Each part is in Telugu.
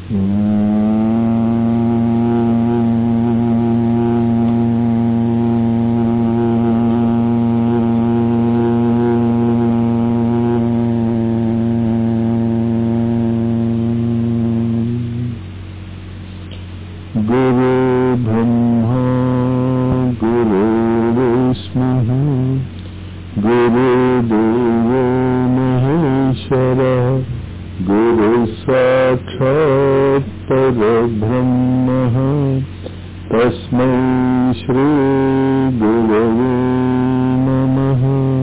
गुरु ब्रह्मा गुरु विष्णुः गुरुदेवो महेश्वर गुरु साक्षात् परब्रह्मः तस्मै श्रीगुरवे नमः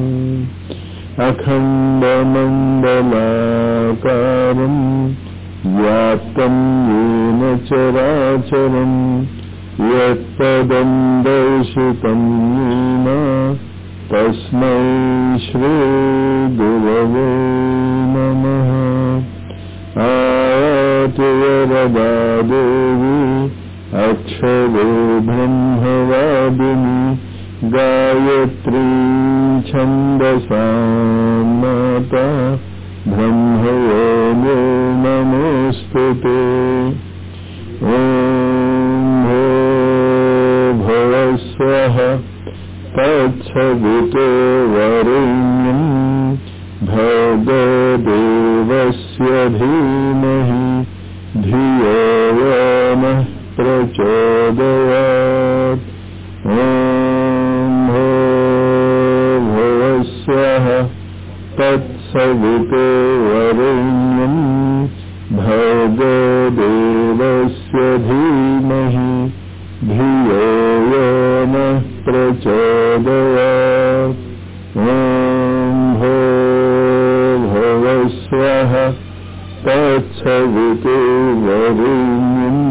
अखण्डमण्डलाकारम् व्याप्तं येन चराचरम् यत्पदं दर्शितं येन तस्मै श्रीगुरवे नमः आयाति वरदा देवी अक्षरो ब्रह्मवादिनी गायत्री छन्दसा माता ब्रह्मयोगो नमोऽस्तु ते ॐ भो भवस्वः तत्सवितो वरेण्यम् भगदेवस्य धीमहि धियो यो नः प्रचोदयात् ॐ भो भवस्वः तत्सवितो वरेण्यम् भगदेवस्य धीमहि धियो यो नः प्रचोदयात् ॐ भो भवस्वः तत्सवितो वरेण्यम्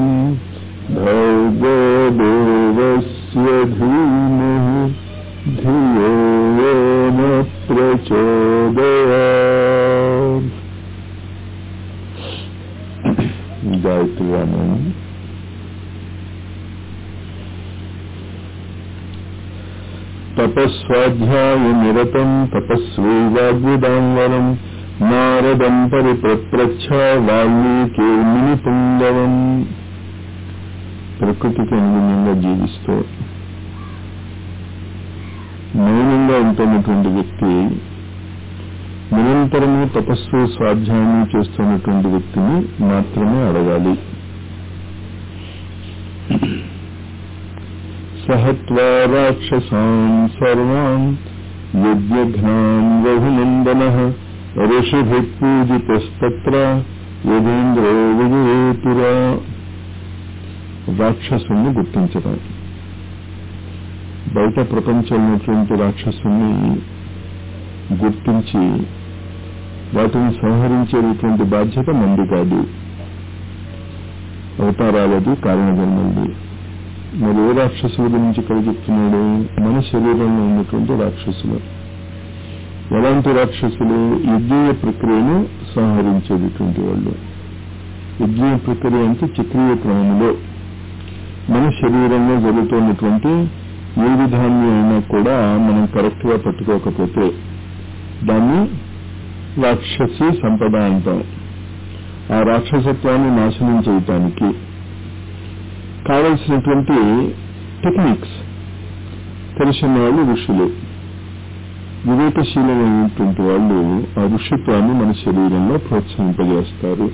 भगदेवस्य धीमहि धियो यो न प्रचोदयात् గాయత్రి రామాయణం తపస్వాధ్యాయ నిరతం తపస్వీ వాగ్విదాంవరం నారదం పరిప్రచ్ఛ వాల్మీకి మునిపుంగవం ప్రకృతికి అనుగుణంగా జీవిస్తూ మౌనంగా ఉంటున్నటువంటి వ్యక్తి నిరంతరము తపస్సు స్వాధ్యాయం చేస్తున్నటువంటి వ్యక్తిని మాత్రమే అడగాలి సహత్వా రాక్షసాన్ సర్వాన్ యజ్ఞఘ్నాన్ రఘునందన ఋషిభి పూజితస్తత్ర యజేంద్రో విజయేతురా రాక్షసుని గుర్తించడం బయట ప్రపంచంలో ఉన్నటువంటి రాక్షసుని గుర్తించి వాటిని సంహరించేటువంటి బాధ్యత మంది కాదు అవతారాలది కారణజన్మది మరి ఏ రాక్షసుల గురించి ఇక్కడ చెప్తున్నాడు మన శరీరంలో ఉన్నటువంటి రాక్షసులు ఎలాంటి రాక్షసులు యజ్ఞీయ ప్రక్రియను సంహరించేటటువంటి వాళ్ళు యజ్ఞీయ ప్రక్రియ అంటే చక్రీయ క్రమంలో మన శరీరంలో జరుగుతున్నటువంటి ఏ విధాన్ని అయినా కూడా మనం కరెక్ట్ గా పట్టుకోకపోతే దాన్ని రాక్షసి సంపద అంటాం ఆ రాక్షసత్వాన్ని నాశనం చేయటానికి కావలసినటువంటి టెక్నిక్స్ తెలిసిన వాళ్ళు ఋషులు వివేకశీలమైనటువంటి వాళ్ళు ఆ ఋషిత్వాన్ని మన శరీరంలో ప్రోత్సహింపజేస్తారు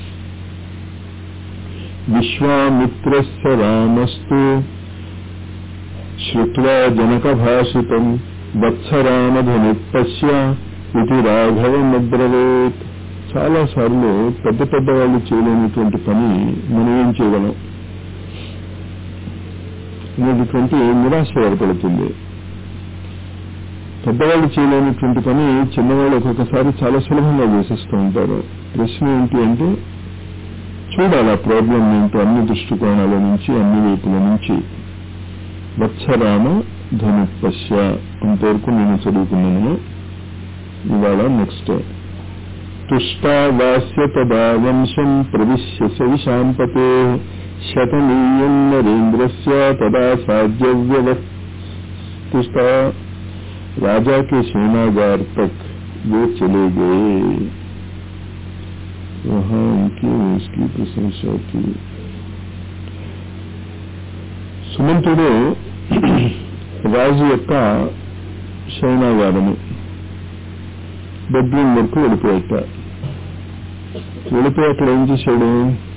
విశ్వామిత్రస్య రామస్తు శ్రుత్వా జనక భాషితం వత్సరామధుని పశ్య ఇది రాఘవమబ్రవేత్ చాలా సార్లు పెద్ద పెద్ద వాళ్ళు చేయలేనటువంటి పని మనం ఏం చేయగలం అనేటటువంటి నిరాశ ఏర్పడుతుంది పెద్దవాళ్ళు చేయలేనటువంటి పని చిన్నవాళ్ళు ఒక్కొక్కసారి చాలా సులభంగా చేసేస్తూ ఉంటారు ప్రశ్న ఏంటి అంటే చూడాలి ఆ ప్రాబ్లం ఏంటో అన్ని దృష్టికోణాల నుంచి అన్ని వైపుల నుంచి వత్సరామ ధనుపశ్య అంతవరకు నేను చదువుకున్నాను ఇవాళ నెక్స్ట్ తుష్టావాస్య తదా వంశం ప్రవిశ్య సవిశాంపతే శతనీయం నరేంద్రస్య తదా సాధ్యవ్యవస్థిత राजा के सेनागार तक वो चले गए वहां की उसकी प्रशंसा की సుమంతుడు రాజు యొక్క శయనాగారము బెడ్రూమ్ వరకు వెళ్ళిపోయాట వెళ్ళిపోయి అక్కడ ఏం చేశాడు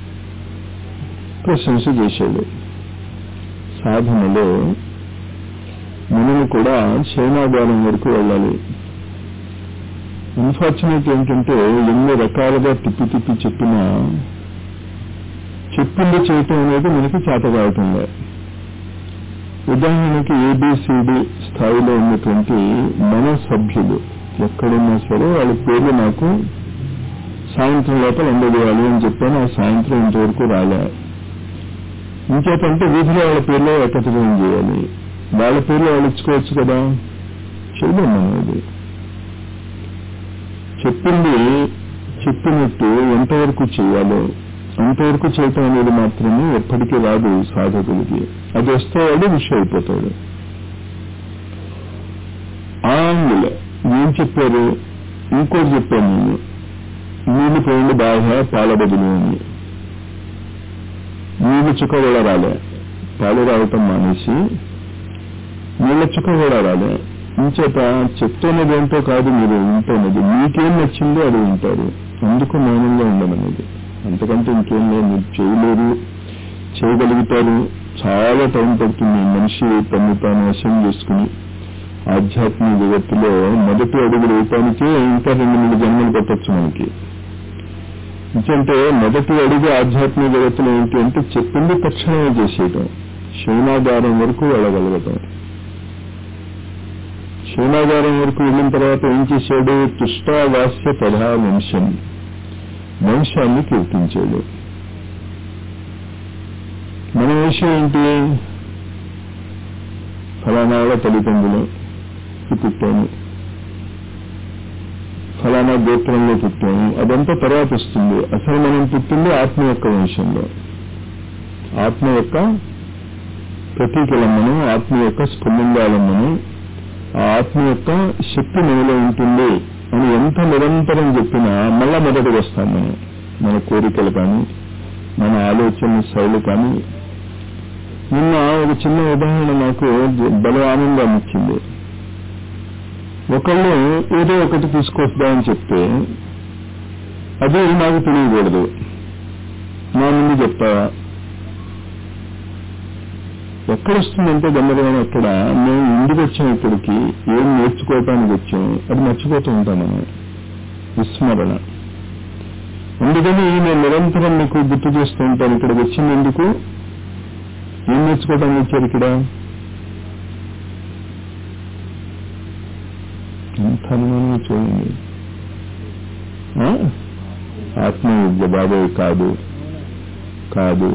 ప్రశంస చేశాడు సాధనలో మునులు కూడా శయనాగారం వరకు వెళ్ళాలి అన్ఫార్చునేట్ ఏంటంటే ఎన్నో రకాలుగా తిప్పి తిప్పి చెప్పినా చెప్పింది చేయటం అనేది మనకి చేత కావటంలే ఉదాహరణకి ఏబిసిడి స్థాయిలో ఉన్నటువంటి మన సభ్యులు ఎక్కడున్నా సరే వాళ్ళ పేర్లు నాకు సాయంత్రం లోపల అందజేయాలి అని చెప్పాను ఆ సాయంత్రం ఇంతవరకు రాలే ఇంకేతంటే వీధిలో వాళ్ళ పేర్లో ఏకత్వం చేయాలి వాళ్ళ పేర్లు వాళ్ళు ఇచ్చుకోవచ్చు కదా చేయలేం మనం అది చెప్పింది చెప్పినట్టు ఎంతవరకు చేయాలో అంతవరకు చేయటం అనేది మాత్రమే ఎప్పటికీ రాదు సాధకుడికి అది వస్తే వాడు విషయం అయిపోతాడు ఆ యాంగిల్ ఏం చెప్పారు ఇంకోటి చెప్పాను నేను నీళ్లు పోయింది బాగా పాల బదులు అని నీళ్లు చుక్క కూడా రాలే పాలు రావటం మానేసి నీళ్ళ చుక్క కూడా రాలే ఇంచేత చెప్తున్నది ఏంటో కాదు మీరు వింటున్నది మీకేం నచ్చిందో అది వింటారు అందుకు మౌనంగా ఉండమనేది అంతకంటే ఇంకేం లేదు మీరు చేయలేరు చేయగలుగుతారు చాలా టైం పడుతుంది మనిషి తను తాను వశం చేసుకుని ఆధ్యాత్మిక జగత్తులో మొదటి అడుగులు వేయటానికే ఇంకా రెండు మూడు జన్మలు పెట్టచ్చు మనకి ఎందుకంటే మొదటి అడుగు ఆధ్యాత్మిక జగత్తులో ఏంటి అంటే చెప్పింది తక్షణమే చేసేయటం శూనాగారం వరకు వెళ్ళగలగటం శూనాగారం వరకు వెళ్ళిన తర్వాత ఏం చేశాడు తుష్టావాస్య ప్రధా వంశం వంశాన్ని కీర్తించాడు మన విషయం ఏంటి ఫలానా వాళ్ళ తల్లిదండ్రులు పుట్టాను ఫలానా గోత్రంలో పుట్టాము అదంతా తర్వాత వస్తుంది అసలు మనం పుట్టింది ఆత్మ యొక్క వంశంలో ఆత్మ యొక్క ప్రతీకలమ్మను ఆత్మ యొక్క స్ఫుల్లింగాలమ్మను ఆ ఆత్మ యొక్క శక్తి మనలో ఉంటుంది అని ఎంత నిరంతరం చెప్పినా మళ్ళా మొదటికి వస్తాం మనం మన కోరికలు కానీ మన ఆలోచన శైలి కానీ నిన్న ఒక చిన్న ఉదాహరణ నాకు బల ఆనందాన్ని ఇచ్చింది ఒకళ్ళు ఏదో ఒకటి తీసుకొస్తామని చెప్తే అది నాకు తెలియకూడదు నా ముందు చెప్తావా ఎక్కడొస్తుందంటే గందరగోళం అక్కడ మేము ఇంటికి వచ్చాం ఇక్కడికి ఏం నేర్చుకోవటానికి వచ్చాం అది మర్చిపోతూ ఉంటాం మనం విస్మరణ అందుకని నేను నిరంతరం మీకు గుర్తు చేస్తూ ఉంటాను ఇక్కడికి వచ్చింది ఎందుకు ఏం నేర్చుకోవటానికి వచ్చారు ఇక్కడ ఎంత అనుమానం చూడండి ఆత్మవిద్య బాబాయ్ కాదు కాదు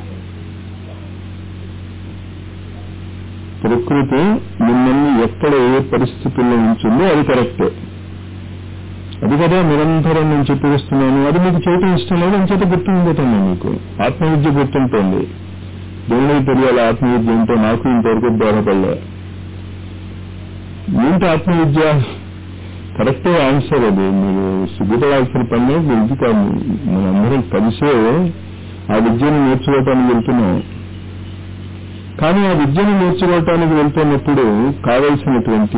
ప్రకృతి మిమ్మల్ని ఎక్కడ ఏ పరిస్థితుల్లో ఉంచిందో అది కరెక్ట్ అది కదా నిరంతరం నేను చెప్పిస్తున్నాను అది మీకు చేయటం ఇష్టం లేదు అని చేత గుర్తుండిపోతుంది మీకు ఆత్మవిద్య గుర్తుంటుంది దేవుడికి తెలియాలి ఆత్మవిద్య ఏంటో నాకు ఇంతవరకు దోహపడలే ఏంటి ఆత్మవిద్య కరెక్టే ఆన్సర్ అది మీరు సిగ్గుపడాల్సిన పని ఇది కాదు మనందరం కలిసే ఆ విద్యను నేర్చుకోవటానికి వెళ్తున్నాం కానీ ఆ విద్యను నేర్చుకోవటానికి వెళ్తున్నప్పుడు కావలసినటువంటి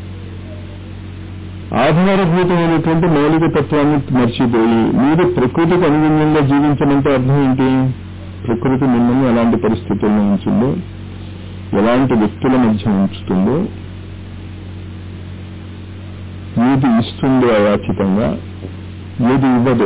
ఆధారభూతమైనటువంటి మౌలిక తత్వాన్ని మర్చిపోయి మీరు ప్రకృతికి అనుగుణంగా జీవించమంటే అర్థం ఏంటి ప్రకృతి మిమ్మల్ని ఎలాంటి పరిస్థితుల్లో ఉంచుందో ఎలాంటి వ్యక్తుల మధ్య ఉంచుతుందో ఏది ఇస్తుందో అయాచితంగా ఏది ఇవ్వదు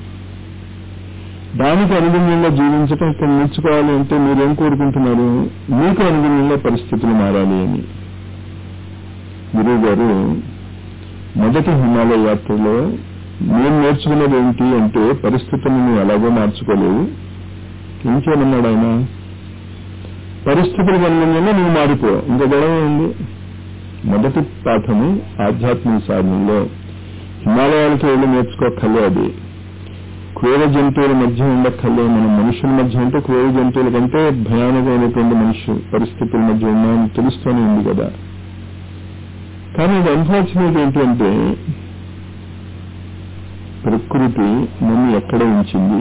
దానికి అనుగుణంగా జీవించటం ఇక్కడ నేర్చుకోవాలి అంటే మీరేం కోరుకుంటున్నారు మీకు అనుగుణంగా పరిస్థితులు మారాలి అని గురువు గారు మొదటి హిమాలయ యాత్రలో నేను నేర్చుకున్నది ఏంటి అంటే పరిస్థితులను నువ్వు ఎలాగో మార్చుకోలేవు ఏం చేయమన్నాడు ఆయన పరిస్థితుల అనుగుణంగా నువ్వు మారిపో ఇంకా గొడవ ఉంది మొదటి పాఠము ఆధ్యాత్మిక సాధనలో హిమాలయాలకు వెళ్ళి నేర్చుకోకలే అది క్రూర జంతువుల మధ్య ఉండక్కర్లే మనం మనుషుల మధ్య ఉంటే క్రూర జంతువుల కంటే భయానకమైనటువంటి మనుషు పరిస్థితుల మధ్య ఉన్నామని తెలుస్తూనే ఉంది కదా కానీ ఇది అన్ఫార్చునేట్ ఏంటంటే ప్రకృతి నన్ను ఎక్కడ ఉంచింది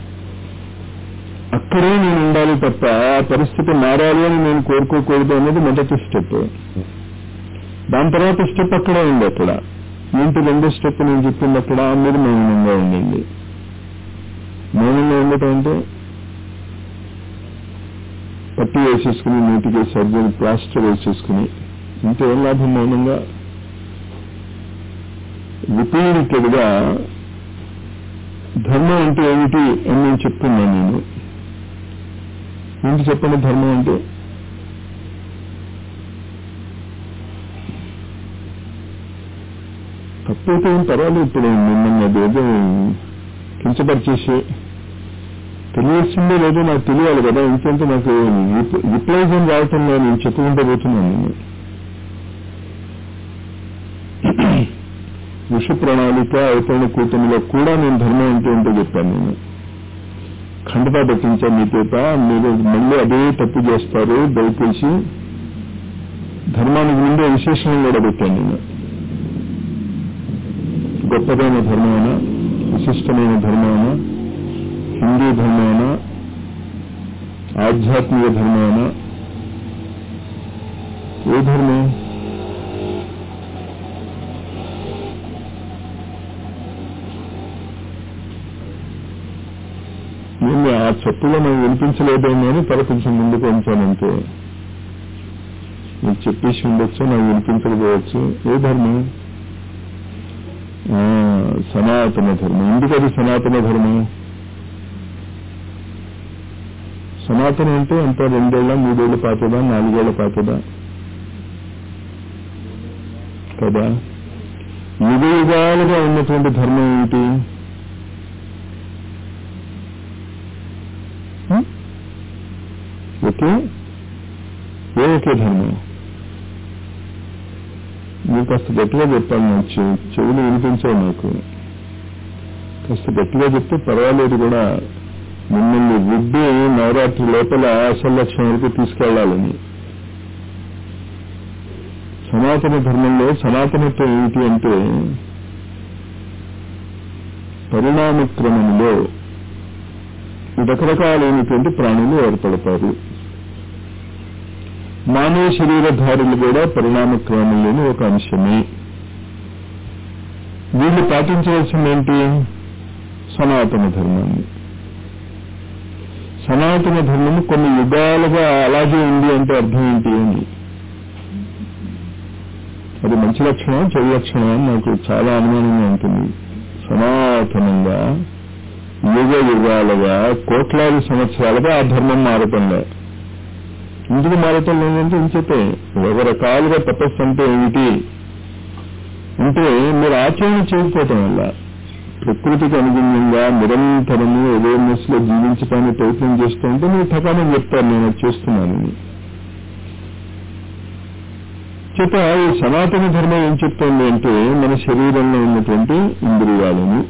అక్కడే నేను ఉండాలి తప్ప ఆ పరిస్థితి మారాలి అని నేను కోరుకోకూడదు అనేది మొదటి స్టెప్ దాని తర్వాత స్టెప్ అక్కడే ఉంది అక్కడ ఏంటి రెండో స్టెప్ నేను చెప్పింది అక్కడ మీరు మౌనంగా ఉండండి మౌనంగా ఉండటం అంటే పట్టు వేసేసుకుని నీటికి సర్జరీ ప్లాస్టర్ వేసేసుకుని ఇంత ఏం లాభం మౌనంగా రిపీటెడ్ గా ధర్మం అంటే ఏమిటి అని నేను చెప్తున్నాను నేను ఏంటి చెప్పండి ధర్మం అంటే తప్పైతే ఏం పర్వాలేదు ఇప్పుడు మిమ్మల్ని అదేదో కించపరిచేసి తెలియాల్సిందే లేదో నాకు తెలియాలి కదా ఇంకంటే నాకు రిప్లైజ్ అని రావటం నేను చెప్పుకుంటూ పోతున్నాను నేను విష ప్రణాళిక అవతరణ కూటమిలో కూడా నేను ధర్మం అంటే ఏంటో చెప్పాను నేను ఖండతా పెట్టించాను మీ చేత మీరు మళ్ళీ అదే తప్పు చేస్తారు దయచేసి ధర్మానికి ముందే విశేషణం కూడా పెట్టాను నేను గొప్పదైన ధర్మమైనా విశిష్టమైన ధర్మమైనా హిందూ ధర్మమైనా ఆధ్యాత్మిక ధర్మమైనా ఏ ధర్మం నేను ఆ చెప్పులో నాకు వినిపించలేదేమో అని తల కొంచెం ముందుకు ఉంచానంతే మీకు చెప్పేసి ఉండొచ్చు నాకు వినిపించకపోవచ్చు ఏ ధర్మం ఆ, సనాతన ధర్మం ఎందుకు అది సనాతన ధర్మం సనాతనం అంటే ఎంత రెండేళ్ల మూడేళ్ల పాతదా నాలుగేళ్ల పాతదా కదా యుగ యుగాలుగా ఉన్నటువంటి ధర్మం ఏమిటి హ్మ్? ఒకే ఏ ఒకే ధర్మం మీరు కాస్త గట్టిగా చెప్పాలి నాకు చె- చెవులు వినిపించావు నాకు కాస్త గట్టిగా చెప్తే పర్వాలేదు కూడా మిమ్మల్ని రుద్ది నవరాత్రి లోపల అసలు లక్ష్యం వరకు తీసుకెళ్లాలని సనాతన ధర్మంలో సనాతనత్వం ఏమిటి అంటే పరిణామ క్రమంలో రకరకాలైనటువంటి ప్రాణులు ఏర్పడతారు మానవ శరీరధారులు కూడా పరిణామ క్రమంలోని ఒక అంశమే వీళ్ళు పాటించవలసిందేంటి సనాతన ధర్మాన్ని సనాతన ధర్మము కొన్ని యుగాలుగా అలాగే ఉంది అంటే అర్థం ఏంటి అని అది మంచి లక్షణం చెడు లక్షణం అని నాకు చాలా అనుమానంగా ఉంటుంది సనాతనంగా యుగ యుగాలుగా కోట్లాది సంవత్సరాలుగా ఆ ధర్మం మారటం లేదు ఎందుకు మారటం లేదంటే ఇంచేతే రకరకాలుగా తపస్సు అంటే ఏమిటి అంటే మీరు ఆచరణ చేయకపోవటం వల్ల ప్రకృతికి అనుగుణంగా నిరంతరము అవేర్నెస్ లో జీవించడానికి ప్రయత్నం చేస్తూ ఉంటే మీరు ఠకామని చెప్తారు నేను అది చేస్తున్నానని చేత ఈ సనాతన ధర్మం ఏం చెప్తోంది అంటే మన శరీరంలో ఉన్నటువంటి ఇంద్రియాలను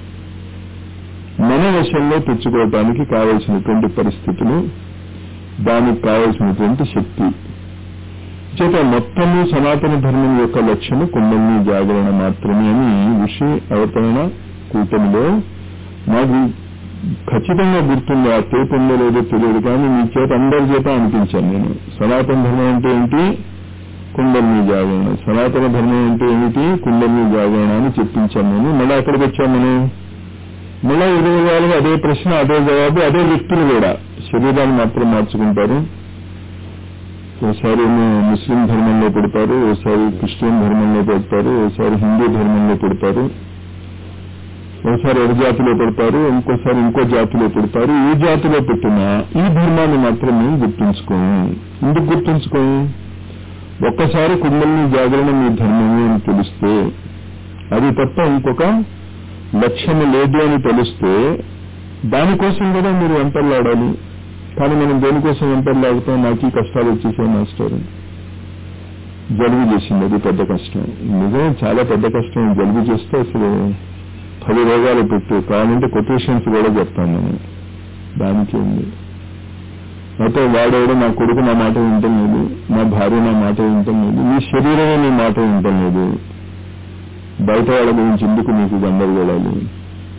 మన వశంలో తెచ్చుకోవటానికి కావలసినటువంటి పరిస్థితులు దానికి కావలసినటువంటి శక్తి చేత మొత్తము సనాతన ధర్మం యొక్క లక్ష్యము కుండలిని జాగరణ మాత్రమే అని ఋషి అవతరణ కూటమిలో నాకు ఖచ్చితంగా గుర్తుంది ఆ టేప్ ఉందో లేదో తెలియదు కానీ మీ చేత అందరి చేత అనిపించాను నేను సనాతన ధర్మం అంటే ఏంటి కుండలిని జాగరణ సనాతన ధర్మం అంటే ఏమిటి కుండలిని జాగరణ అని చెప్పించాను నేను మళ్ళీ అక్కడికి వచ్చాం మనం మళ్ళా ఇరవై వేలు అదే ప్రశ్న అదే జవాబు అదే వ్యక్తులు కూడా శరీరాన్ని మాత్రం మార్చుకుంటారు ఓసారి ఏమో ముస్లిం ధర్మంలో పెడతారు ఓసారి క్రిస్టియన్ ధర్మంలో పెడతారు ఓసారి హిందూ ధర్మంలో పెడతారు ఒకసారి ఒక జాతిలో పెడతారు ఇంకోసారి ఇంకో జాతిలో పెడతారు ఈ జాతిలో పెట్టినా ఈ ధర్మాన్ని మాత్రం మేము గుర్తుంచుకోము ఎందుకు గుర్తుంచుకోము ఒక్కసారి కుండలిని జాగరణ మీ ధర్మమే అని తెలిస్తే అది తప్ప ఇంకొక లక్ష్యం లేదు అని తెలిస్తే దానికోసం కూడా మీరు వెంటర్లాడాలి కానీ మనం దేనికోసం వెంటర్లాడుతాం నాకు ఈ కష్టాలు వచ్చేసాయి మాస్టర్ జలుబు చేసింది అది పెద్ద కష్టం నిజమే చాలా పెద్ద కష్టం జలుబు చేస్తే అసలు పది రోగాలు పెట్టు కావాలంటే కొటేషన్స్ కూడా చెప్తాను నేను దానికి ఉంది అయితే వాడేవాడు నా కొడుకు నా మాట వింటం లేదు నా భార్య నా మాట వింటం లేదు నీ శరీరమే నీ మాట వింటం లేదు బయట వాళ్ళ గురించి ఎందుకు నీకు గందరగోళాలు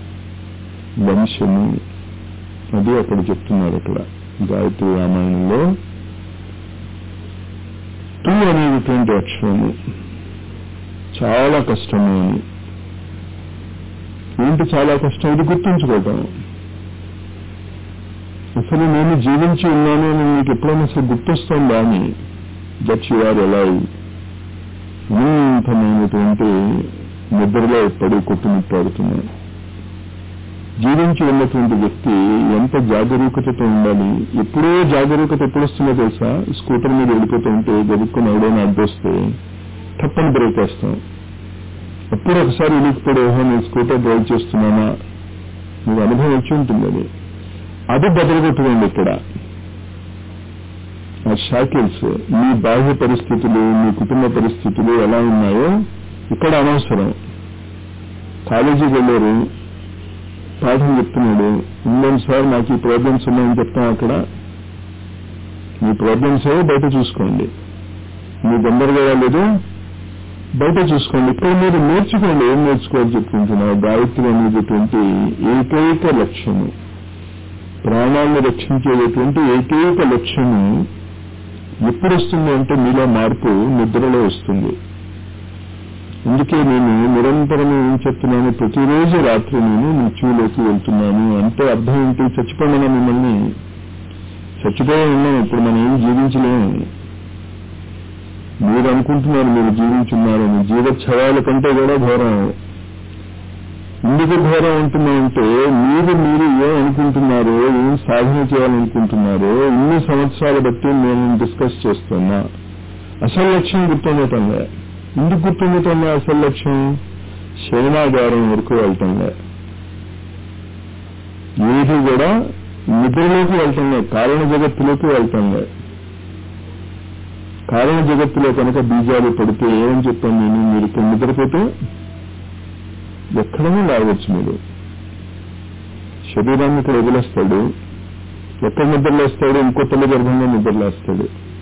వంశము అది అక్కడ చెప్తున్నారు అక్కడ గాయత్రి రామాయణంలో టూ అనేటువంటి అక్షరము చాలా కష్టము అని ఏంటి చాలా కష్టం ఇది గుర్తుంచుకోవటం అసలు నేను జీవించి ఉన్నాను అని మీకు ఎప్పుడైనా అసలు గుర్తొస్తుందా అని దట్ యు ఆర్ అలైవ్ అనంతమైనటువంటి నిద్రలో పడి కొట్టుమిట్టాడుతున్నాను జీవించి ఉన్నటువంటి వ్యక్తి ఎంత జాగరూకతతో ఉండాలి ఎప్పుడో జాగరూకత ఎప్పుడు వస్తుందో తెలుసా స్కూటర్ మీద వెళ్ళిపోతూ ఉంటే గదుక్కుని ఎవడైనా అడ్డొస్తే తప్పని బ్రేక్ వేస్తాం ఎప్పుడు ఒకసారి ఉలికిపడి ఓహో నేను స్కూటర్ డ్రైవ్ చేస్తున్నానా మీకు అనుభవం వచ్చి ఉంటుంది అది అది బదలగొట్టుకోండి ఇక్కడ ఆ షాకిల్స్ మీ బాహ్య పరిస్థితులు మీ కుటుంబ పరిస్థితులు ఎలా ఉన్నాయో ఇక్కడ అనవసరం కాలేజీకి వెళ్ళారు పాఠం చెప్తున్నాడు ఉందండి సార్ నాకు ఈ ప్రాబ్లమ్స్ ఉన్నాయని చెప్తాం అక్కడ మీ ప్రాబ్లమ్స్ ఏవో బయట చూసుకోండి మీ గందరగోళ లేదు బయట చూసుకోండి ఇక్కడ మీరు నేర్చుకోండి ఏం నేర్చుకోవాలి చెప్పుకుంటున్నారు గాయత్రి అనేటటువంటి ఏకైక లక్ష్యము ప్రాణాలను రక్షించేటటువంటి ఏకైక లక్ష్యము ఎప్పుడు వస్తుంది అంటే మీలో మార్పు నిద్రలో వస్తుంది అందుకే నేను నిరంతరం ఏం చెప్తున్నాను ప్రతిరోజు రాత్రి నేను మృత్యువులోకి వెళ్తున్నాను అంటే అర్థం ఏంటి చచ్చిపోయినా మిమ్మల్ని చచ్చిపోయే ఉన్నాం ఇప్పుడు మనం ఏం జీవించలేము మీరు అనుకుంటున్నారు మీరు జీవించున్నారని జీవోత్సవాల కంటే కూడా ఘోరం ఎందుకు ఘోరం ఉంటుందంటే మీరు మీరు ఏం అనుకుంటున్నారో ఏం సాధన చేయాలనుకుంటున్నారో ఇన్ని సంవత్సరాలు బట్టి నేను డిస్కస్ చేస్తున్నా అసలు లక్ష్యం గుర్తుండటంలే ఎందుకు గుర్తుండటంలే అసలు లక్ష్యం శయనాగారం వరకు వెళ్ళటంలే ఏది కూడా నిద్రలోకి వెళ్ళటంలే కారణ జగత్తులోకి వెళ్ళటంలే కారణ జగత్తులో కనుక బీజాలు పడితే ఏమని చెప్పాను నేను మీరు ఇక్కడ నిద్రపోతే ఎక్కడనే లాగొచ్చు మీరు శరీరాన్ని ఇక్కడ వదిలేస్తాడు ఎక్కడ నిద్రలేస్తాడు ఇంకో తల్లి గర్భంగా నిద్రలేస్తాడు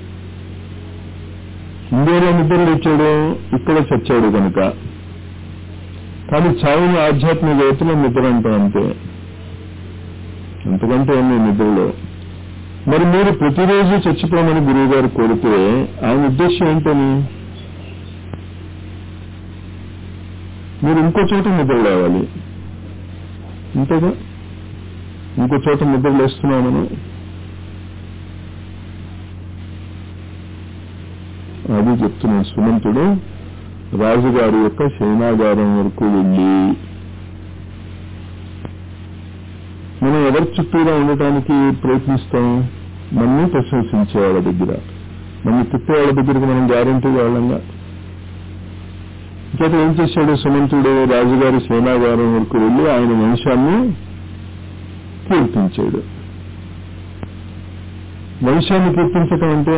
ఇండియాలో నిద్ర లేచాడు ఇక్కడ చచ్చాడు కనుక కానీ చావుని ఆధ్యాత్మిక జగత్తులో నిద్ర అంటాం అంతే అంతకంటే ఏమి నిద్రలో మరి మీరు ప్రతిరోజు చచ్చిపోమని గురువు గారు కోరితే ఆయన ఉద్దేశం ఏంటని మీరు ఇంకో చోట నిద్ర లేవాలి అంతేగా ఇంకో చోట నిద్ర లేస్తున్నాం మనం అది చెప్తున్నాడు సుమంతుడు రాజుగారి యొక్క శయనాగారం వరకు వెళ్ళి మనం ఎవరి చుట్టూరా ఉండటానికి ప్రయత్నిస్తాం మనల్ని ప్రశంసించే వాళ్ళ దగ్గర మన తిట్టే వాళ్ళ దగ్గరికి మనం గ్యారంటీ వాళ్ళంగా ఇంకటి ఏం చేశాడు సుమంతుడు రాజుగారి సేనాగారం వరకు వెళ్ళి ఆయన వంశాన్ని కీర్తించాడు వంశాన్ని కీర్తించటం అంటే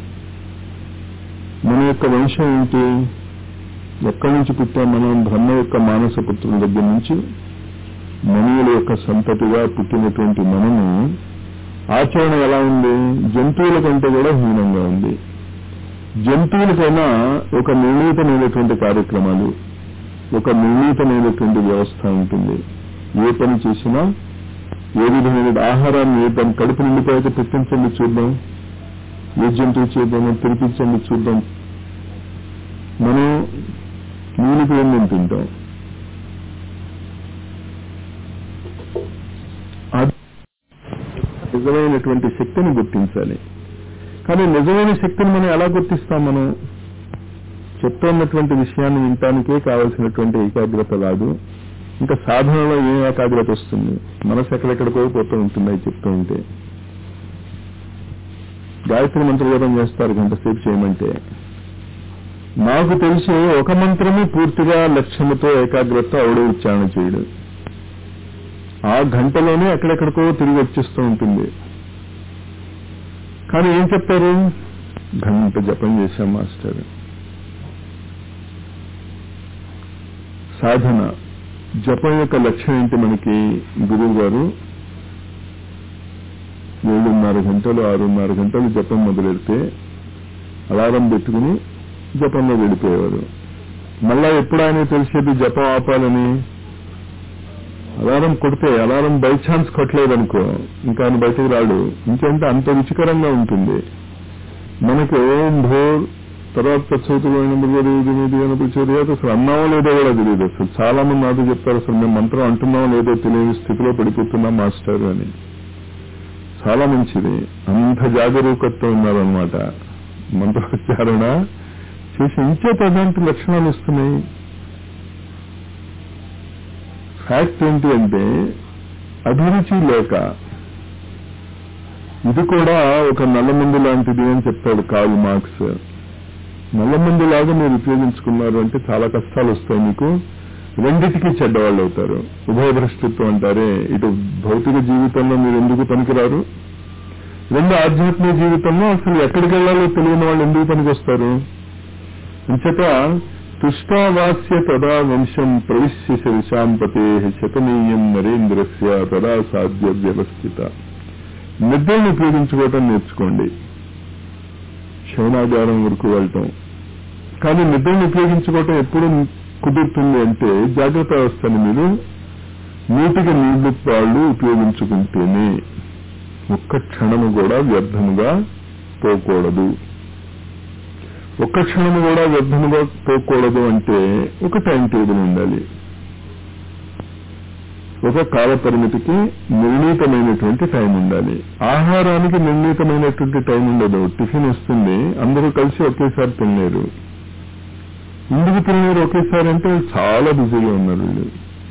మన యొక్క వంశం ఏంటి ఎక్కడి నుంచి పుట్టాం మనం బ్రహ్మ యొక్క మానస పుత్రుల దగ్గర నుంచి మనువుల యొక్క సంతతిగా పుట్టినటువంటి మనము ఆచరణ ఎలా ఉంది జంతువుల కంటే కూడా హీనంగా ఉంది జంతువులకైనా ఒక నిర్ణీతమైనటువంటి కార్యక్రమాలు ఒక నిర్ణీతమైనటువంటి వ్యవస్థ ఉంటుంది ఏ పని చేసినా ఏ విధమైన ఆహారాన్ని ఏ పని కడుపు నిండిపోయాక పెట్టించండి చూద్దాం ఏ జంతువు చేద్దామో తినిపించండి చూద్దాం మనం నీళ్ళకి ఏం తింటాం అది నిజమైనటువంటి శక్తిని గుర్తించాలి కానీ నిజమైన శక్తిని మనం ఎలా గుర్తిస్తాం మనం చెప్తున్నటువంటి విషయాన్ని వినటానికే కావలసినటువంటి ఏకాగ్రత రాదు ఇంకా సాధనలో ఏం ఏకాగ్రత వస్తుంది మనసు ఎక్కడెక్కడికో పోతూ ఉంటుంది అది చెప్తూ ఉంటే గాయత్రి మంత్రజపం చేస్తారు గంట సేపు చేయమంటే నాకు తెలిసి ఒక మంత్రము పూర్తిగా లక్ష్యముతో ఏకాగ్రత ఆవిడ ఉచ్చారణ చేయడు ఆ గంటలోనే ఎక్కడెక్కడికో తిరిగి వచ్చేస్తూ ఉంటుంది కానీ ఏం చెప్తారు గంట జపం చేశాం మాస్టర్ సాధన జపం యొక్క లక్ష్యం ఏంటి మనకి గురువు గారు ఏడున్నర గంటలు ఆరున్నర గంటలు జపం మొదలెడితే అలారం పెట్టుకుని జపంలో వెళ్ళిపోయేవారు మళ్ళా ఎప్పుడు ఆయన తెలిసేది జపం ఆపాలని అలారం కొడితే అలారం బై ఛాన్స్ కొట్టలేదనుకో ఇంకా ఆయన బయటకు రాడు ఇంకంటే అంత రుచికరంగా ఉంటుంది మనకు ఓం భోర్ తర్వాత చదువుతున్నప్పుడు చదివాక అసలు అన్నామో లేదో కూడా తెలియదు అసలు చాలా మంది నాతో చెప్తారు అసలు మేము మంత్రం అంటున్నామో లేదో తెలియని స్థితిలో పడిపోతున్నాం మాస్టర్ అని చాలా మంచిది అంత జాగరూకతతో ఉన్నారనమాట మంత్రోచ్చారణ చేసి ఇంకే ప్రధాన లక్షణాలు వస్తున్నాయి ఫ్యాక్ట్ ఏంటి అంటే అభిరుచి లేక ఇది కూడా ఒక నల్లమందు లాంటిది అని చెప్తాడు కాల్ మార్క్స్ నల్లమందు లాగా మీరు ఉపయోగించుకున్నారు అంటే చాలా కష్టాలు వస్తాయి మీకు రెండిటికి చెడ్డవాళ్ళు అవుతారు ఉభయభ్రష్టత్వం అంటారే ఇటు భౌతిక జీవితంలో మీరు ఎందుకు పనికిరారు రెండు ఆధ్యాత్మిక జీవితంలో అసలు ఎక్కడికి వెళ్ళాలో తెలియని వాళ్ళు ఎందుకు పనికొస్తారు అంచేత తుష్టావాస్య తదా వంశం ప్రవిశ్య శిశాంపతే శతనీయం నరేంద్రస్య తదా సాధ్య వ్యవస్థిత నిద్రను ఉపయోగించుకోవటం నేర్చుకోండి శవనాగారం వరకు వెళ్ళటం కానీ నిద్రను ఉపయోగించుకోవటం ఎప్పుడు కుదురుతుంది అంటే జాగ్రత్త వ్యవస్థని మీరు నీటికి నీళ్లు పాళ్ళు ఉపయోగించుకుంటేనే ఒక్క క్షణము కూడా వ్యర్థముగా పోకూడదు ఒక్క క్షణము కూడా వ్యర్థముగా పోకూడదు అంటే ఒక టైం టేబుల్ ఉండాలి ఒక కాల పరిమితికి నిర్ణీతమైనటువంటి టైం ఉండాలి ఆహారానికి నిర్ణీతమైనటువంటి టైం ఉండదు టిఫిన్ వస్తుంది అందరూ కలిసి ఒకేసారి తినలేరు ఎందుకు తినలేరు ఒకేసారి అంటే చాలా బిజీగా ఉన్నారు వీళ్ళు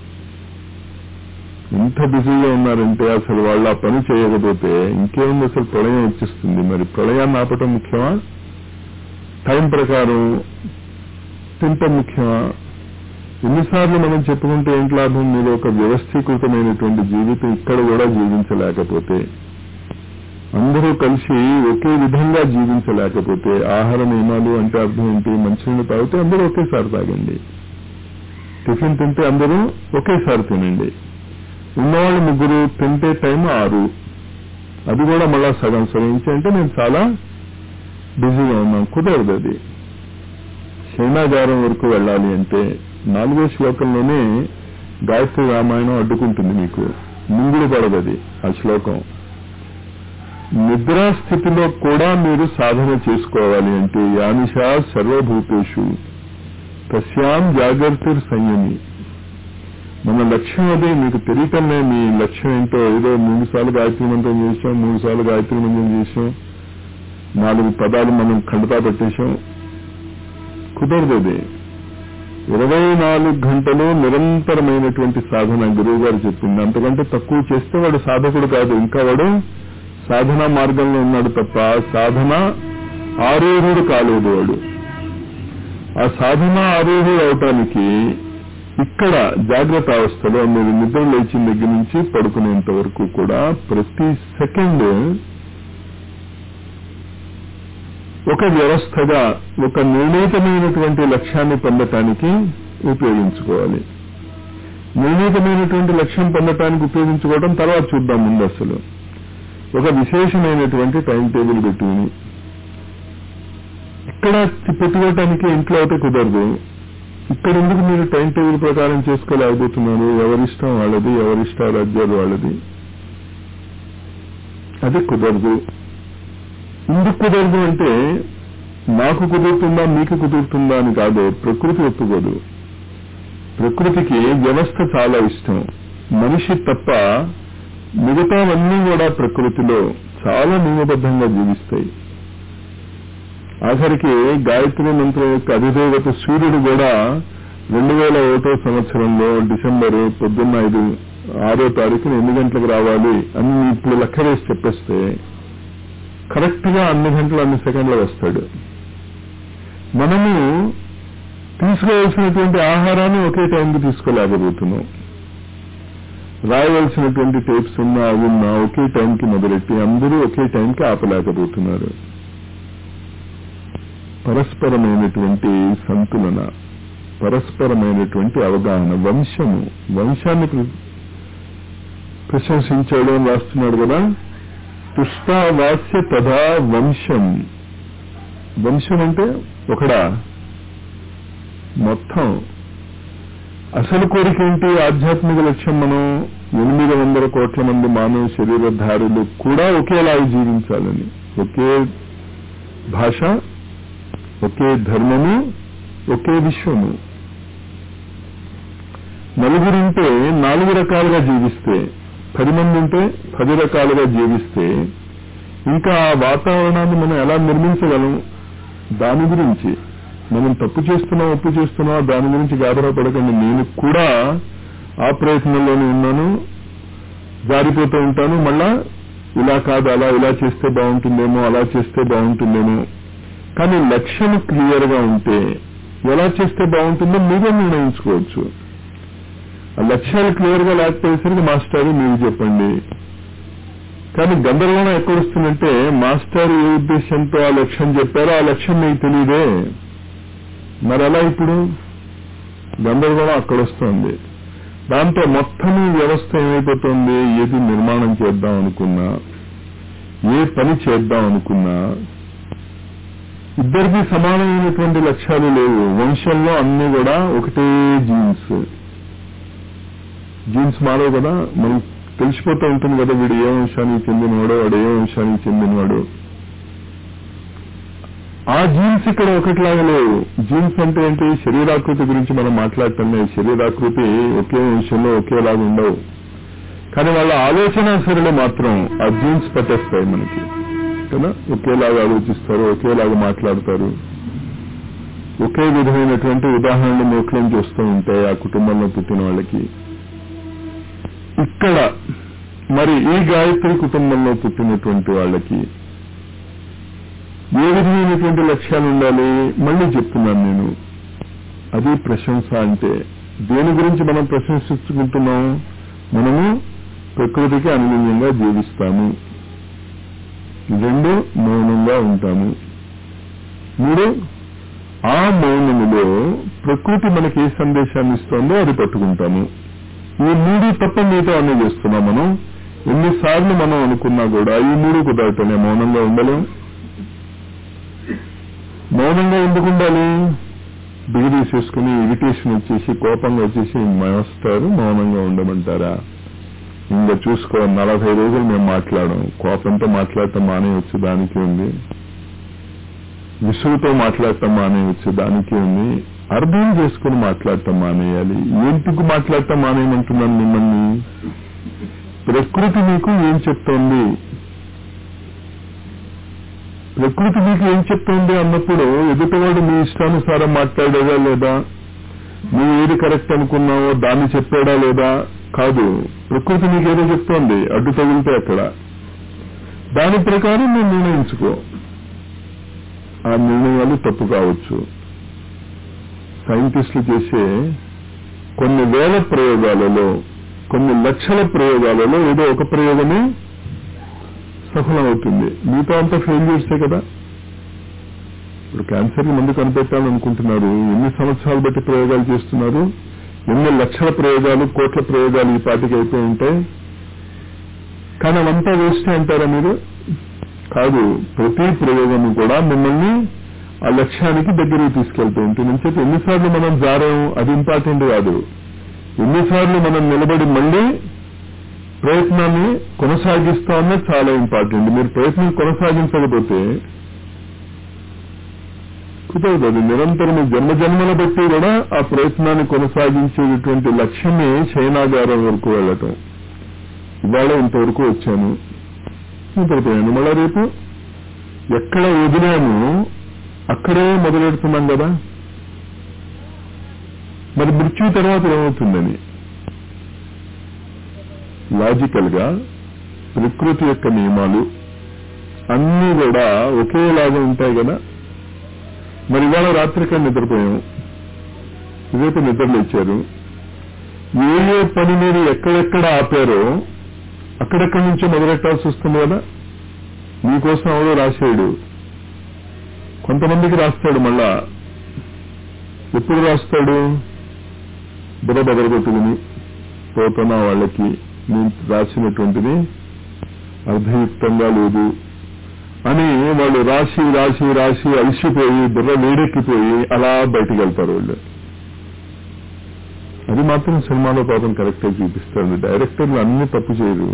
ఎంత బిజీగా ఉన్నారంటే అసలు వాళ్ళు ఆ పని చేయకపోతే ఇంకేముంది అసలు ప్రళయం వచ్చేస్తుంది మరి ప్రళయాన్ని ఆపటం ముఖ్యమా టైం ప్రకారం తింటం ముఖ్యమా ఎన్నిసార్లు మనం చెప్పుకుంటే ఏంటి లాభం మీరు ఒక వ్యవస్థీకృతమైనటువంటి జీవితం ఇక్కడ కూడా జీవించలేకపోతే అందరూ కలిసి ఒకే విధంగా జీవించలేకపోతే ఆహార నియమాలు అంటే అర్థం ఏంటి మంచినీళ్ళు తాగితే అందరూ ఒకేసారి తాగండి టిఫిన్ తింటే అందరూ ఒకేసారి తినండి ఉన్నవాళ్ళు ముగ్గురు తింటే టైం ఆరు అది కూడా మళ్ళా సగం సగం అంటే నేను చాలా బిజీగా ఉన్నాను కుదరదు అది శైనాగారం వరకు వెళ్ళాలి అంటే నాలుగో శ్లోకంలోనే గాయత్రి రామాయణం అడ్డుకుంటుంది మీకు ముంగుడు పడదది ఆ శ్లోకం నిద్రాస్థితిలో కూడా మీరు సాధన చేసుకోవాలి అంటే యానిషా సర్వభూతేషు తస్యాం జాగ్రత్త సంయమి మన లక్ష్యం అదే మీకు తెలియటమే మీ లక్ష్యం ఏంటో ఏదో మూడు సార్లు గాయత్రి మంత్రం చేసాం మూడు సార్లు గాయత్రి మంత్రం చేసాం నాలుగు పదాలు మనం ఖండతా పెట్టేశాం కుదరదు అది ఇరవై నాలుగు గంటలు నిరంతరమైనటువంటి సాధన గురువు గారు చెప్పింది అంతకంటే తక్కువ చేస్తే వాడు సాధకుడు కాదు ఇంకా వాడు సాధన మార్గంలో ఉన్నాడు తప్ప సాధన ఆరూఢుడు కాలేదు వాడు ఆ సాధన ఆరూఢుడు అవటానికి ఇక్కడ జాగ్రత్త అవస్థలో మీరు నిద్ర లేచిన దగ్గర నుంచి పడుకునేంత వరకు కూడా ప్రతి సెకండ్ ఒక వ్యవస్థగా ఒక నిర్ణీతమైనటువంటి లక్ష్యాన్ని పొందటానికి ఉపయోగించుకోవాలి నిర్ణీతమైనటువంటి లక్ష్యం పొందటానికి ఉపయోగించుకోవడం తర్వాత చూద్దాం ముందు అసలు ఒక విశేషమైనటువంటి టైం టేబుల్ పెట్టుకుని ఇక్కడ పెట్టుకోవటానికి ఇంట్లో అయితే కుదరదు ఇక్కడ ఎందుకు మీరు టైం టేబుల్ ప్రకారం చేసుకోలేకపోతున్నారు ఎవరిష్టం వాళ్ళది ఎవరిష్ట రాజ్యాలు వాళ్ళది అది కుదరదు ఎందుకు కుదరదు అంటే నాకు కుదురుతుందా మీకు కుదురుతుందా అని కాదు ప్రకృతి ఒప్పుకోదు ప్రకృతికి వ్యవస్థ చాలా ఇష్టం మనిషి తప్ప మిగతావన్నీ కూడా ప్రకృతిలో చాలా నియమబద్ధంగా జీవిస్తాయి ఆఖరికి గాయత్రి మంత్రం యొక్క అధిదేవత సూర్యుడు కూడా రెండు వేల ఒకటో సంవత్సరంలో డిసెంబర్ పొద్దున్న ఐదు ఆరో తారీఖున ఎన్ని గంటలకు రావాలి అని ఇప్పుడు లెక్క వేసి చెప్పేస్తే కరెక్ట్ గా అన్ని గంటలు అన్ని సెకండ్లు వస్తాడు మనము తీసుకోవాల్సినటువంటి ఆహారాన్ని ఒకే టైంకి తీసుకోలేకపోతున్నాం రాయవలసినటువంటి టేప్స్ ఉన్నా అవి ఉన్నా ఒకే టైంకి మొదలెట్టి అందరూ ఒకే టైంకి ఆపలేకపోతున్నారు పరస్పరమైనటువంటి సంతులన పరస్పరమైనటువంటి అవగాహన వంశము వంశాన్ని ప్రశంసించాడు అని రాస్తున్నాడు కదా తుష్టావాస్య తథా వంశం వంశం అంటే ఒకడా మొత్తం అసలు కోరిక ఏంటి ఆధ్యాత్మిక లక్ష్యం మనం ఎనిమిది వందల కోట్ల మంది మానవ శరీరధారులు కూడా ఒకేలా జీవించాలని ఒకే భాష ఒకే ధర్మము ఒకే విశ్వము నలుగురుంటే నాలుగు రకాలుగా జీవిస్తే పది మంది ఉంటే పది రకాలుగా జీవిస్తే ఇంకా ఆ వాతావరణాన్ని మనం ఎలా నిర్మించగలం దాని గురించి మనం తప్పు చేస్తున్నాం ఒప్పు చేస్తున్నాం దాని గురించి గాబరా పడకండి నేను కూడా ఆ ప్రయత్నంలోనే ఉన్నాను జారిపోతూ ఉంటాను మళ్ళా ఇలా కాదు అలా ఇలా చేస్తే బాగుంటుందేమో అలా చేస్తే బాగుంటుందేమో కానీ లక్ష్యం క్లియర్ గా ఉంటే ఎలా చేస్తే బాగుంటుందో మీరే నిర్ణయించుకోవచ్చు ఆ లక్ష్యాలు క్లియర్ గా లేకపోయేసరికి మాస్టర్ మీరు చెప్పండి కానీ గందరగోళం ఎక్కడొస్తుందంటే మాస్టర్ ఏ ఉద్దేశంతో ఆ లక్ష్యం చెప్పారో ఆ లక్ష్యం మీకు తెలియదే మరి ఎలా ఇప్పుడు గందరగోళం అక్కడొస్తుంది దాంతో మొత్తం ఈ వ్యవస్థ ఏమైపోతుంది ఏది నిర్మాణం చేద్దాం అనుకున్నా ఏ పని చేద్దాం అనుకున్నా ఇద్దరికి సమానమైనటువంటి లక్ష్యాలు లేవు వంశంలో అన్ని కూడా ఒకటే జీన్స్ జీన్స్ మారవు కదా మనం తెలిసిపోతూ ఉంటుంది కదా వీడు ఏ వంశానికి చెందినవాడో వాడు ఏ వంశానికి చెందినవాడు ఆ జీన్స్ ఇక్కడ ఒకటిలాగా లేవు జీన్స్ అంటే ఏంటి శరీరాకృతి గురించి మనం మాట్లాడటం లేదు శరీరాకృతి ఒకే వంశంలో ఒకేలాగా ఉండవు కానీ వాళ్ళ ఆలోచన సరళి మాత్రం ఆ జీన్స్ పట్టేస్తాయి మనకి కదా ఒకేలాగా ఆలోచిస్తారు ఒకేలాగా మాట్లాడతారు ఒకే విధమైనటువంటి ఉదాహరణలు నోట్లోంచి వస్తూ ఉంటాయి ఆ కుటుంబంలో పుట్టిన వాళ్ళకి ఇక్కడ మరి ఈ గాయత్రి కుటుంబంలో పుట్టినటువంటి వాళ్ళకి ఏ విధమైనటువంటి లక్ష్యాలు ఉండాలి మళ్ళీ చెప్తున్నాను నేను అది ప్రశంస అంటే దేని గురించి మనం ప్రశంసించుకుంటున్నాం మనము ప్రకృతికి అనుగుణ్యంగా జీవిస్తాము రెండు మౌనంగా ఉంటాము మూడు ఆ మౌనములో ప్రకృతి మనకి ఏ సందేశాన్ని ఇస్తుందో అది పట్టుకుంటాము ఈ మూడు తప్ప మిగతా అన్ని చేస్తున్నాం మనం ఎన్నిసార్లు మనం అనుకున్నా కూడా ఈ మూడు కుదరటనే మౌనంగా ఉండలేం మౌనంగా ఎందుకు ఉండాలి బిగిదీసేసుకుని ఇరిటేషన్ వచ్చేసి కోపంగా వచ్చేసి మాస్టర్ మౌనంగా ఉండమంటారా ఇంకా చూసుకో నలభై రోజులు మేము మాట్లాడాం కోపంతో మాట్లాడటం మానేయచ్చు దానికి ఉంది విసుగుతో మాట్లాడటం మానేయచ్చు దానికి ఉంది అర్థం చేసుకుని మాట్లాడటం మానేయాలి ఎందుకు మాట్లాడటం మానేయమంటున్నాను మిమ్మల్ని ప్రకృతి మీకు ఏం చెప్తోంది ప్రకృతి మీకు ఏం చెప్తోంది అన్నప్పుడు ఎదుటివాడు మీ ఇష్టానుసారం మాట్లాడేదా లేదా నువ్వు ఏది కరెక్ట్ అనుకున్నావో దాన్ని చెప్పాడా లేదా కాదు ప్రకృతి నీకేదో చెప్తోంది అడ్డు తగిలితే అక్కడ దాని ప్రకారం నువ్వు నిర్ణయించుకో ఆ నిర్ణయాలు తప్పు కావచ్చు సైంటిస్టులు చేసే కొన్ని వేల ప్రయోగాలలో కొన్ని లక్షల ప్రయోగాలలో ఏదో ఒక ప్రయోగమే సఫలమవుతుంది మిగతా అంతా ఫెయిల్యూర్సే కదా ఇప్పుడు క్యాన్సర్ మందు కనిపెట్టాలనుకుంటున్నారు ఎన్ని సంవత్సరాలు బట్టి ప్రయోగాలు చేస్తున్నారు ఎన్ని లక్షల ప్రయోగాలు కోట్ల ప్రయోగాలు ఈ పాటికి అయిపోయి ఉంటాయి కానీ అవంతా వేస్ట్ అంటారా మీరు కాదు ప్రతి ప్రయోగము కూడా మిమ్మల్ని ఆ లక్ష్యానికి దగ్గరికి తీసుకెళ్తూ ఉంటుంది నుంచి ఎన్నిసార్లు మనం జారాము అది ఇంపార్టెంట్ కాదు ఎన్నిసార్లు మనం నిలబడి మళ్ళీ ప్రయత్నాన్ని కొనసాగిస్తామన్నది చాలా ఇంపార్టెంట్ మీరు ప్రయత్నం కొనసాగించకపోతే కుదరదు అది నిరంతరం జన్మ జన్మల బట్టి కూడా ఆ ప్రయత్నాన్ని కొనసాగించేటటువంటి లక్ష్యమే శయనాగారం వరకు వెళ్ళటం ఇవాళ ఇంతవరకు వచ్చాను నిద్రపోయాను మళ్ళా రేపు ఎక్కడ వదిలాము అక్కడే మొదలెడుతున్నాం కదా మరి మృత్యు తర్వాత ఏమవుతుందని లాజికల్ గా ప్రకృతి యొక్క నియమాలు అన్నీ కూడా ఒకేలాగా ఉంటాయి కదా మరి ఇవాళ రాత్రిక నిద్రపోయాం రేపు నిద్రలేచారు ఏ ఏ పని మీరు ఎక్కడెక్కడ ఆపారో అక్కడెక్కడి నుంచి మొదలెట్టాల్సి వస్తుంది కదా మీకోసం ఎవడో రాశాడు కొంతమందికి రాస్తాడు మళ్ళా ఎప్పుడు రాస్తాడు బుర్ర బెదరగొట్టుకుని పోతున్న వాళ్ళకి నేను రాసినటువంటిది అర్ధయుక్తంగా లేదు అని వాళ్ళు రాసి రాసి రాసి అలసిపోయి బుర్ర వేడెక్కిపోయి అలా బయటికి వెళ్తారు వాళ్ళు అది మాత్రం సినిమాలో పాపం కరెక్టే చూపిస్తాడు డైరెక్టర్లు అన్ని తప్పు చేయరు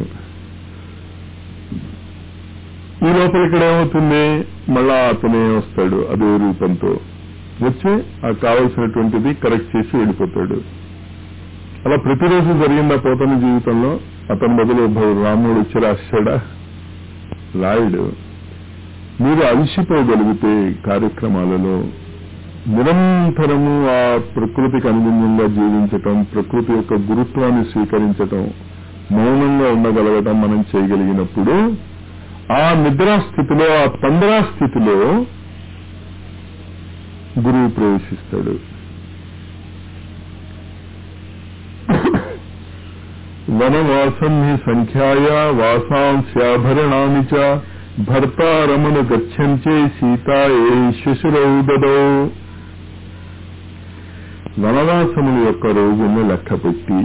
ఈ లోపల ఇక్కడ ఏమవుతుంది మళ్ళా అతనే వస్తాడు అదే రూపంతో వచ్చి ఆ కావలసినటువంటిది కరెక్ట్ చేసి వెళ్ళిపోతాడు అలా ప్రతిరోజు జరిగిందా పోతన జీవితంలో అతని బదులు రాముడు వచ్చి రాశాడా రాయుడు మీరు అలసిపోగలిగితే కార్యక్రమాలలో నిరంతరము ఆ ప్రకృతికి అనుగుణంగా జీవించటం ప్రకృతి యొక్క గురుత్వాన్ని స్వీకరించటం మౌనంగా ఉండగలగటం మనం చేయగలిగినప్పుడు ఆ నిద్రా స్థితిలో ఆ పందరా స్థితిలో గురువు ప్రవేశిస్తాడు వనవాసం హి సంఖ్యాయ వాసాంస్యాభరణాని చ భర్తారమను గచ్చంచే సీతాయే శిశురౌదదో వనవాసముల యొక్క రోజులను లెక్కపెట్టి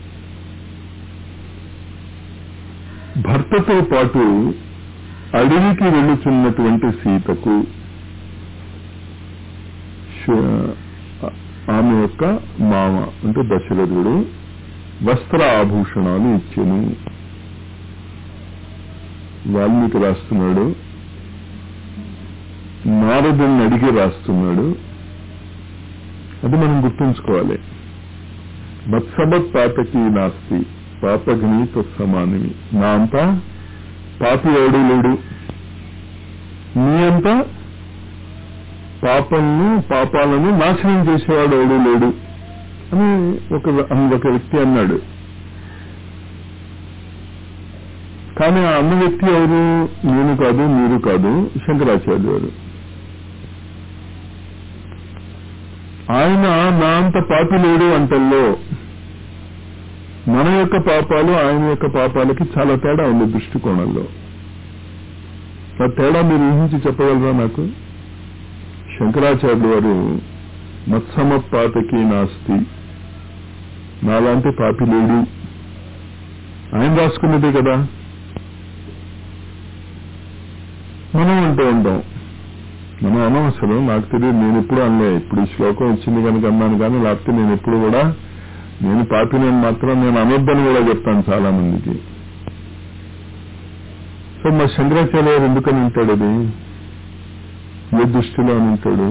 భర్తతో పాటు అడవికి వెళ్ళుచున్నటువంటి సీతకు ఆమె యొక్క మామ అంటే దశరథుడు వస్త్ర ఆభూషణాలు ఇచ్చెను వాల్మీకి రాస్తున్నాడు నారదుని అడిగి రాస్తున్నాడు అది మనం గుర్తుంచుకోవాలి మత్సబత్ పాతకి నాస్తి పాపఘ్ని తత్సమానమి నా అంతా పాపి ఎవడు లేడు నీ అంతా పాపలను పాపాలను నాశనం చేసేవాడు ఎవడు లేడు అని ఒక ఒక వ్యక్తి అన్నాడు కానీ ఆ అన్న వ్యక్తి ఎవరు నేను కాదు మీరు కాదు శంకరాచార్య గారు ఆయన నా అంత పాపి లేడు అంటల్లో మన యొక్క పాపాలు ఆయన యొక్క పాపాలకి చాలా తేడా ఉంది దృష్టికోణంలో ఆ తేడా మీరు ఊహించి చెప్పగలరా నాకు శంకరాచార్యులు వారు మత్సమ పాతకి నాస్తి నాలాంటి పాపి లేడు ఆయన రాసుకున్నదే కదా మనం అంటూ ఉంటాం మనం అనవసరం నాకు తెలియదు నేను ఎప్పుడు అనలే ఇప్పుడు ఈ శ్లోకం వచ్చింది కనుక అన్నాను కానీ లేకపోతే నేను ఎప్పుడు కూడా నేను పాపి నేను మాత్రం నేను అనొద్దని కూడా చెప్తాను చాలా మందికి సో మా శంకరాచార్య గారు ఎందుకని ఉంటాడు అది ఏ దృష్టిలో అని ఉంటాడు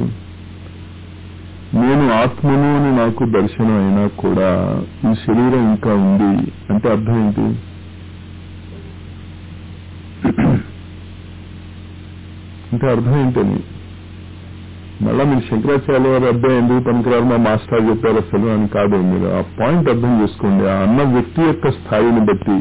నేను ఆత్మను అని నాకు దర్శనం అయినా కూడా ఈ శరీరం ఇంకా ఉంది అంటే అర్థం ఏంటి అంటే అర్థం ఏంటని మళ్ళా మీరు శంకరాచార్య వారి అబ్బాయి ఎందుకు పనికిరారు మా మాస్టర్ చెప్పారు అసలు అని కాదు మీరు ఆ పాయింట్ అర్థం చేసుకోండి ఆ అన్న వ్యక్తి యొక్క స్థాయిని బట్టి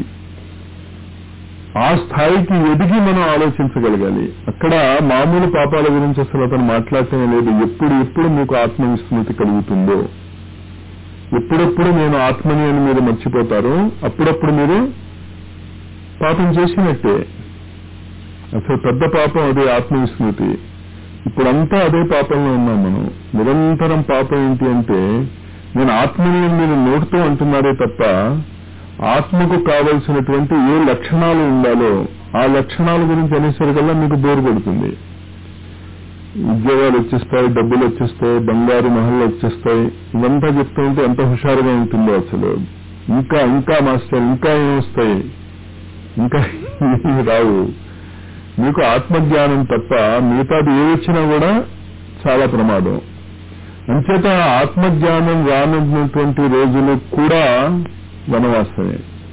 ఆ స్థాయికి ఎదిగి మనం ఆలోచించగలగాలి అక్కడ మామూలు పాపాల గురించి అసలు అతను మాట్లాడటం లేదు ఎప్పుడు ఎప్పుడు మీకు ఆత్మవిస్మృతి కలుగుతుందో ఎప్పుడెప్పుడు నేను ఆత్మని అని మీరు మర్చిపోతారో అప్పుడప్పుడు మీరు పాపం చేసినట్టే అసలు పెద్ద పాపం అదే ఆత్మవిస్మృతి ఇప్పుడంతా అదే పాపంలో ఉన్నాం మనం నిరంతరం పాపం ఏంటి అంటే నేను ఆత్మని అని మీరు నోటితో అంటున్నారే తప్ప ఆత్మకు కావలసినటువంటి ఏ లక్షణాలు ఉండాలో ఆ లక్షణాల గురించి అనేసరికల్లా మీకు బోరు కొడుతుంది ఉద్యోగాలు వచ్చేస్తాయి డబ్బులు వచ్చేస్తాయి బంగారు మహల్లు వచ్చేస్తాయి ఇవంతా చెప్తూ ఉంటే ఎంత హుషారుగా ఉంటుందో అసలు ఇంకా ఇంకా మాస్టర్ ఇంకా ఏమొస్తాయి ఇంకా ఏమీ రావు మీకు ఆత్మజ్ఞానం తప్ప మిగతాది ఏ వచ్చినా కూడా చాలా ప్రమాదం అంచేత ఆత్మజ్ఞానం రానున్నటువంటి రోజులు కూడా వనవాసమే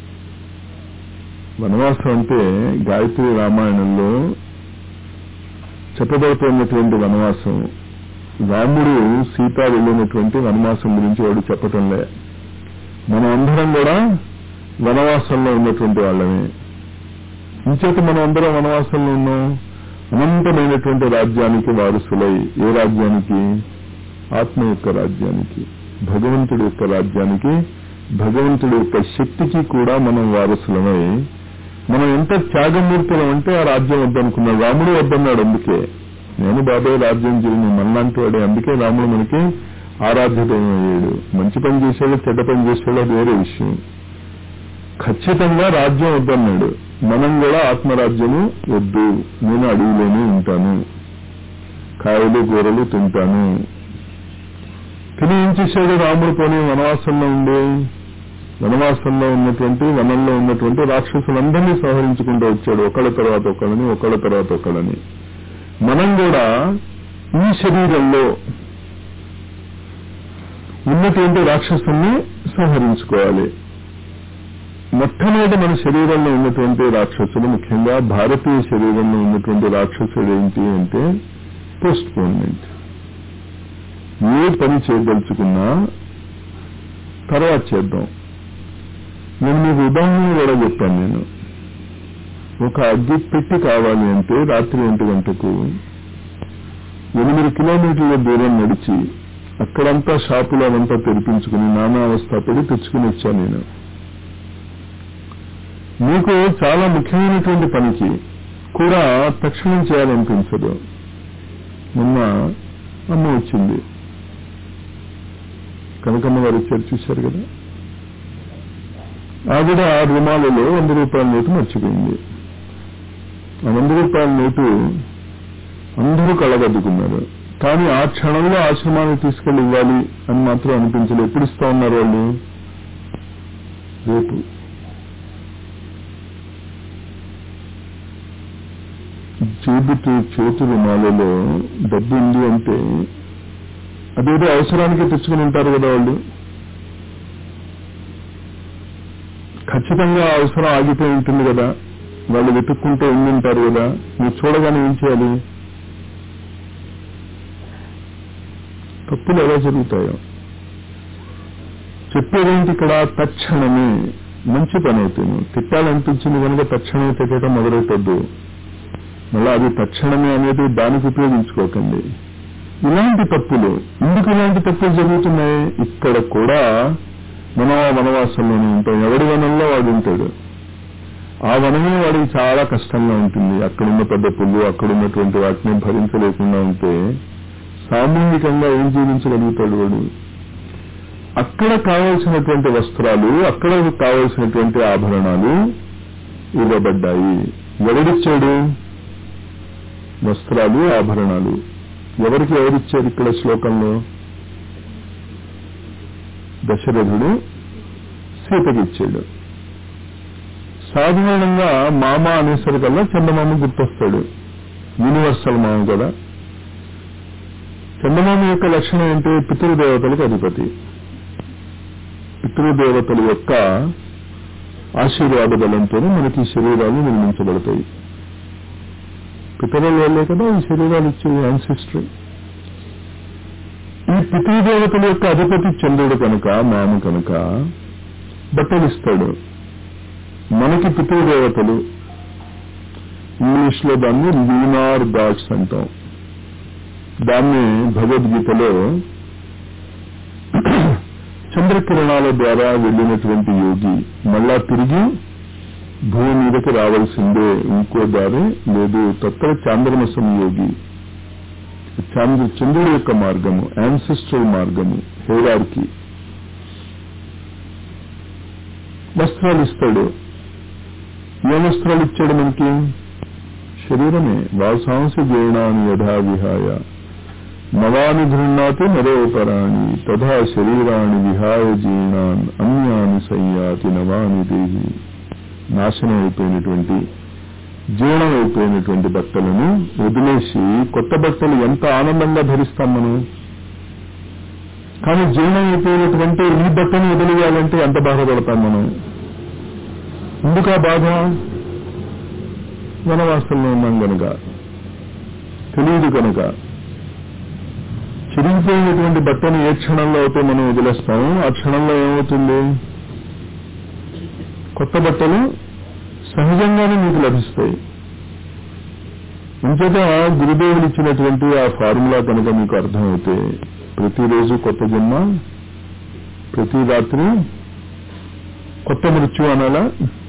వనవాసం అంటే గాయత్రి రామాయణంలో చెప్పబడుతున్నటువంటి వనవాసం రాముడు సీత వెళ్ళినటువంటి వనవాసం గురించి వాడు చెప్పటంలే మనం అందరం కూడా వనవాసంలో ఉన్నటువంటి వాళ్ళమే ఇంచేత మనం అందరం వనవాసంలో ఉన్నాం అనంతమైనటువంటి రాజ్యానికి వారసులై ఏ రాజ్యానికి ఆత్మ యొక్క రాజ్యానికి భగవంతుడి యొక్క రాజ్యానికి భగవంతుడి యొక్క శక్తికి కూడా మనం వారసులమై మనం ఎంత త్యాగమూర్తులం అంటే ఆ రాజ్యం వద్దనుకున్నాడు రాముడు వద్దన్నాడు అందుకే నేను బాబాయ్ రాజ్యం జరిగింది మనలాంటి వాడే అందుకే రాముడు మనకి ఆరాధ్యదైవం అయ్యాడు మంచి పని చేసేవాళ్ళు చెడ్డ పని చేసేవాళ్ళు అది వేరే విషయం ఖచ్చితంగా రాజ్యం వద్దన్నాడు మనం కూడా ఆత్మరాజ్యము వద్దు నేను అడవిలోనే ఉంటాను కాయలు కూరలు తింటాను కానీ ఏం చేశాడు రాముడు పోనీ వనవాసంలో ఉండే వనవాసంలో ఉన్నటువంటి వనంలో ఉన్నటువంటి రాక్షసులందరినీ సంహరించుకుంటూ వచ్చాడు ఒకళ్ళ తర్వాత ఒకళ్ళని ఒకళ్ళ తర్వాత ఒకళ్ళని మనం కూడా ఈ శరీరంలో ఉన్నటువంటి రాక్షసుల్ని సంహరించుకోవాలి మొట్టమొదటి మన శరీరంలో ఉన్నటువంటి రాక్షసులు ముఖ్యంగా భారతీయ శరీరంలో ఉన్నటువంటి రాక్షసుడు ఏంటి అంటే పోస్ట్ పోన్మెంట్ ఏ పని చేయదలుచుకున్నా తర్వాత చేద్దాం నేను మీకు ఉదాహరణ కూడా చెప్పాను నేను ఒక అగ్గి పెట్టి కావాలి అంటే రాత్రి ఒంటి గంటకు ఎనిమిది కిలోమీటర్ల దూరం నడిచి అక్కడంతా షాపులు అవంతా తెరిపించుకుని నానా అవస్థ పడి తెచ్చుకుని వచ్చాను నేను మీకు చాలా ముఖ్యమైనటువంటి పనికి కూడా తక్షణం చేయాలనిపించదు మొన్న అమ్మ వచ్చింది కనకమ్మ గారు వచ్చారు చూశారు కదా ఆవిడ ఆ రుమాలలో వంద రూపాయల నోటు మర్చిపోయింది ఆ వంద రూపాయల నోటు అందరూ కళ్ళగద్దుకున్నారు కానీ ఆ క్షణంలో ఆశ్రమానికి తీసుకెళ్ళి ఇవ్వాలి అని మాత్రం అనిపించలేదు ఎప్పుడు ఇస్తా ఉన్నారు వాళ్ళు రేపు చేతి చేతి రుమాలలో డబ్బు ఉంది అంటే అదేదో అవసరానికి తెచ్చుకుని ఉంటారు కదా వాళ్ళు ఖచ్చితంగా ఆ అవసరం ఆగిపోయి ఉంటుంది కదా వాళ్ళు వెతుక్కుంటూ ఉండి ఉంటారు కదా మీరు చూడగానే ఏం చేయాలి తప్పులు ఎలా జరుగుతాయో చెప్పేదేంటి ఇక్కడ తక్షణమే మంచి పని అవుతుంది తిట్టాలనిపించింది కనుక తక్షణమే తిట్టడం మొదలవుతుంది మళ్ళీ అది తక్షణమే అనేది దానికి ఉపయోగించుకోకండి ఇలాంటి తప్పులు ఎందుకు ఇలాంటి తప్పులు జరుగుతున్నాయి ఇక్కడ కూడా మనం ఆ వనవాసంలోనే ఉంటాం ఎవడి వనంలో వాడు ఉంటాడు ఆ వనమే వాడికి చాలా కష్టంగా ఉంటుంది అక్కడున్న పెద్ద పుల్లు అక్కడున్నటువంటి వాటిని భరించలేకుండా ఉంటే సామూహికంగా ఏం జీవించగలుగుతాడు వాడు అక్కడ కావలసినటువంటి వస్త్రాలు అక్కడ కావలసినటువంటి ఆభరణాలు ఇవ్వబడ్డాయి ఎవరిచ్చాడు వస్త్రాలు ఆభరణాలు ఎవరికి ఎవరిచ్చారు ఇక్కడ శ్లోకంలో దశరథుడు సీతకి ఇచ్చాడు సాధారణంగా మామ అనేసరికల్లా చందమామ గుర్తొస్తాడు యూనివర్సల్ మామ కదా చందమామ యొక్క లక్షణం ఏంటి పితృదేవతలకు అధిపతి పితృదేవతల యొక్క ఆశీర్వాద బలంతో మనకి ఈ శరీరాలు నిర్మించబడతాయి పితరుల వల్లే కదా ఈ శరీరాలు ఇచ్చే యాన్సిస్టరీ ఈ పితృదేవతల యొక్క అధిపతి చంద్రుడు కనుక మామ కనుక బట్టలు ఇస్తాడు మనకి పితృదేవతలు ఇంగ్లీష్ లో దాన్ని లూనార్ గాడ్స్ అంటాం దాన్ని భగవద్గీతలో చంద్రకిరణాల ద్వారా వెళ్ళినటువంటి యోగి మళ్ళా తిరిగి భూమి మీదకి రావాల్సిందే ఇంకో దారి లేదు తత్ర చాంద్రమసం యోగి చంద్ర చంద్రుడి యొక్క మార్గము యాన్సిస్ట్రల్ మార్గము హేరార్కి వస్త్రాలు ఇస్తాడు ఏ వస్త్రాలు ఇచ్చాడు మనకి శరీరమే వాసాంశ జీర్ణాన్ని యథా విహాయ నవాని గృహ్ణాతి నరోపరాణి తథా శరీరాన్ని విహాయ జీర్ణాన్ అన్యాని సంయాతి నవాని దేహి నాశనం అయిపోయినటువంటి జీర్ణం అయిపోయినటువంటి బట్టలను వదిలేసి కొత్త బట్టలు ఎంత ఆనందంగా ధరిస్తాం మనం కానీ జీర్ణం అయిపోయినటువంటి ఈ బట్టను వదిలేయాలంటే ఎంత బాధపడతాం మనం ఎందుకు ఆ బాధ వనవాసంలో ఉన్నాం కనుక తెలియదు కనుక చిరిగిపోయినటువంటి బట్టను ఏ క్షణంలో అయితే మనం వదిలేస్తామో ఆ క్షణంలో ఏమవుతుంది కొత్త బట్టలు సహజంగానే మీకు లభిస్తాయి ఇంచేత గురుదేవులు ఇచ్చినటువంటి ఆ ఫార్ములా కనుక మీకు అర్థమైతే ప్రతిరోజు కొత్త జన్మ ప్రతి రాత్రి కొత్త మృత్యు అనాలా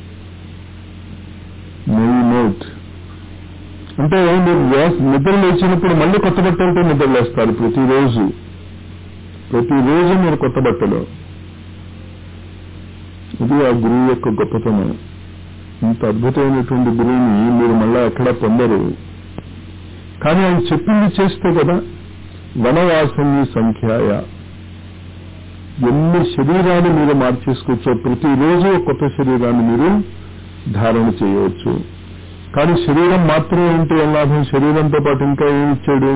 నెయ్యి నోట్ అంటే మీరు నిద్ర లేచినప్పుడు మళ్ళీ కొత్త బట్టలతో నిద్ర లేస్తారు ప్రతిరోజు ప్రతిరోజు మీరు కొత్త బట్టలు ఇది ఆ గురువు యొక్క గొప్పతనం ఇంత అద్భుతమైనటువంటి గురువుని మీరు మళ్ళా ఎక్కడా పొందరు కానీ ఆయన చెప్పింది చేస్తే కదా వనవాసమి సంఖ్యాయ ఎన్ని శరీరాలు మీరు మార్చేసుకోవచ్చో ప్రతిరోజు ఒక కొత్త శరీరాన్ని మీరు ధారణ చేయవచ్చు కానీ శరీరం మాత్రమే ఉంటే ఏం లాభం శరీరంతో పాటు ఇంకా ఏమి ఇచ్చాడు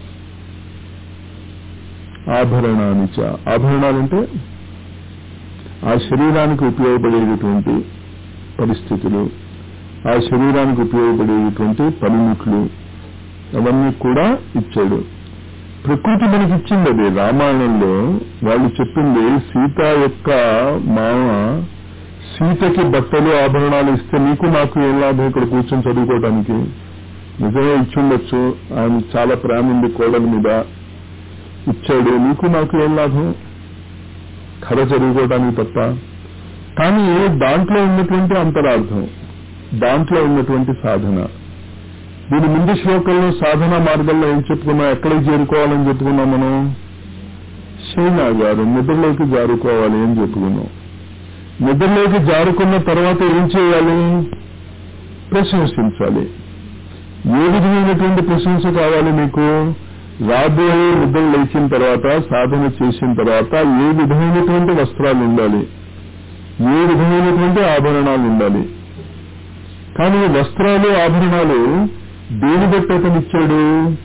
ఆభరణానిచ ఆభరణాలంటే ఆ శరీరానికి ఉపయోగపడేటటువంటి పరిస్థితులు ఆ శరీరానికి ఉపయోగపడేటటువంటి పనిముట్లు అవన్నీ కూడా ఇచ్చాడు ప్రకృతి మనకి ఇచ్చింది అది రామాయణంలో వాళ్ళు చెప్పింది సీత యొక్క మామ సీతకి బట్టలు ఆభరణాలు ఇస్తే నీకు నాకు ఏం లాభం ఇక్కడ కూర్చొని చదువుకోవడానికి నిజమే ఇచ్చుండొచ్చు ఆయన చాలా ప్రేమ ఉంది కోడల మీద ఇచ్చాడు నీకు నాకు ఏం లాభం కథ చదువుకోవడానికి తప్ప కానీ దాంట్లో ఉన్నటువంటి అంతరార్థం దాంట్లో ఉన్నటువంటి సాధన దీని ముందు శ్లోకంలో సాధన మార్గంలో ఏం చెప్పుకున్నాం ఎక్కడికి చేరుకోవాలని చెప్పుకున్నాం మనం శైనా గారు నిద్రలోకి జారుకోవాలి అని చెప్పుకున్నాం నిద్రలోకి జారుకున్న తర్వాత ఏం చేయాలి ప్రశంసించాలి ఏ విధమైనటువంటి ప్రశంస కావాలి మీకు రాబోయే నిద్ర లేచిన తర్వాత సాధన చేసిన తర్వాత ఏ విధమైనటువంటి వస్త్రాలు ఉండాలి ఏ విధమైనటువంటి ఆభరణాలు ఉండాలి కానీ వస్త్రాలు ఆభరణాలు దేని బట్టి అతను ఇచ్చాడు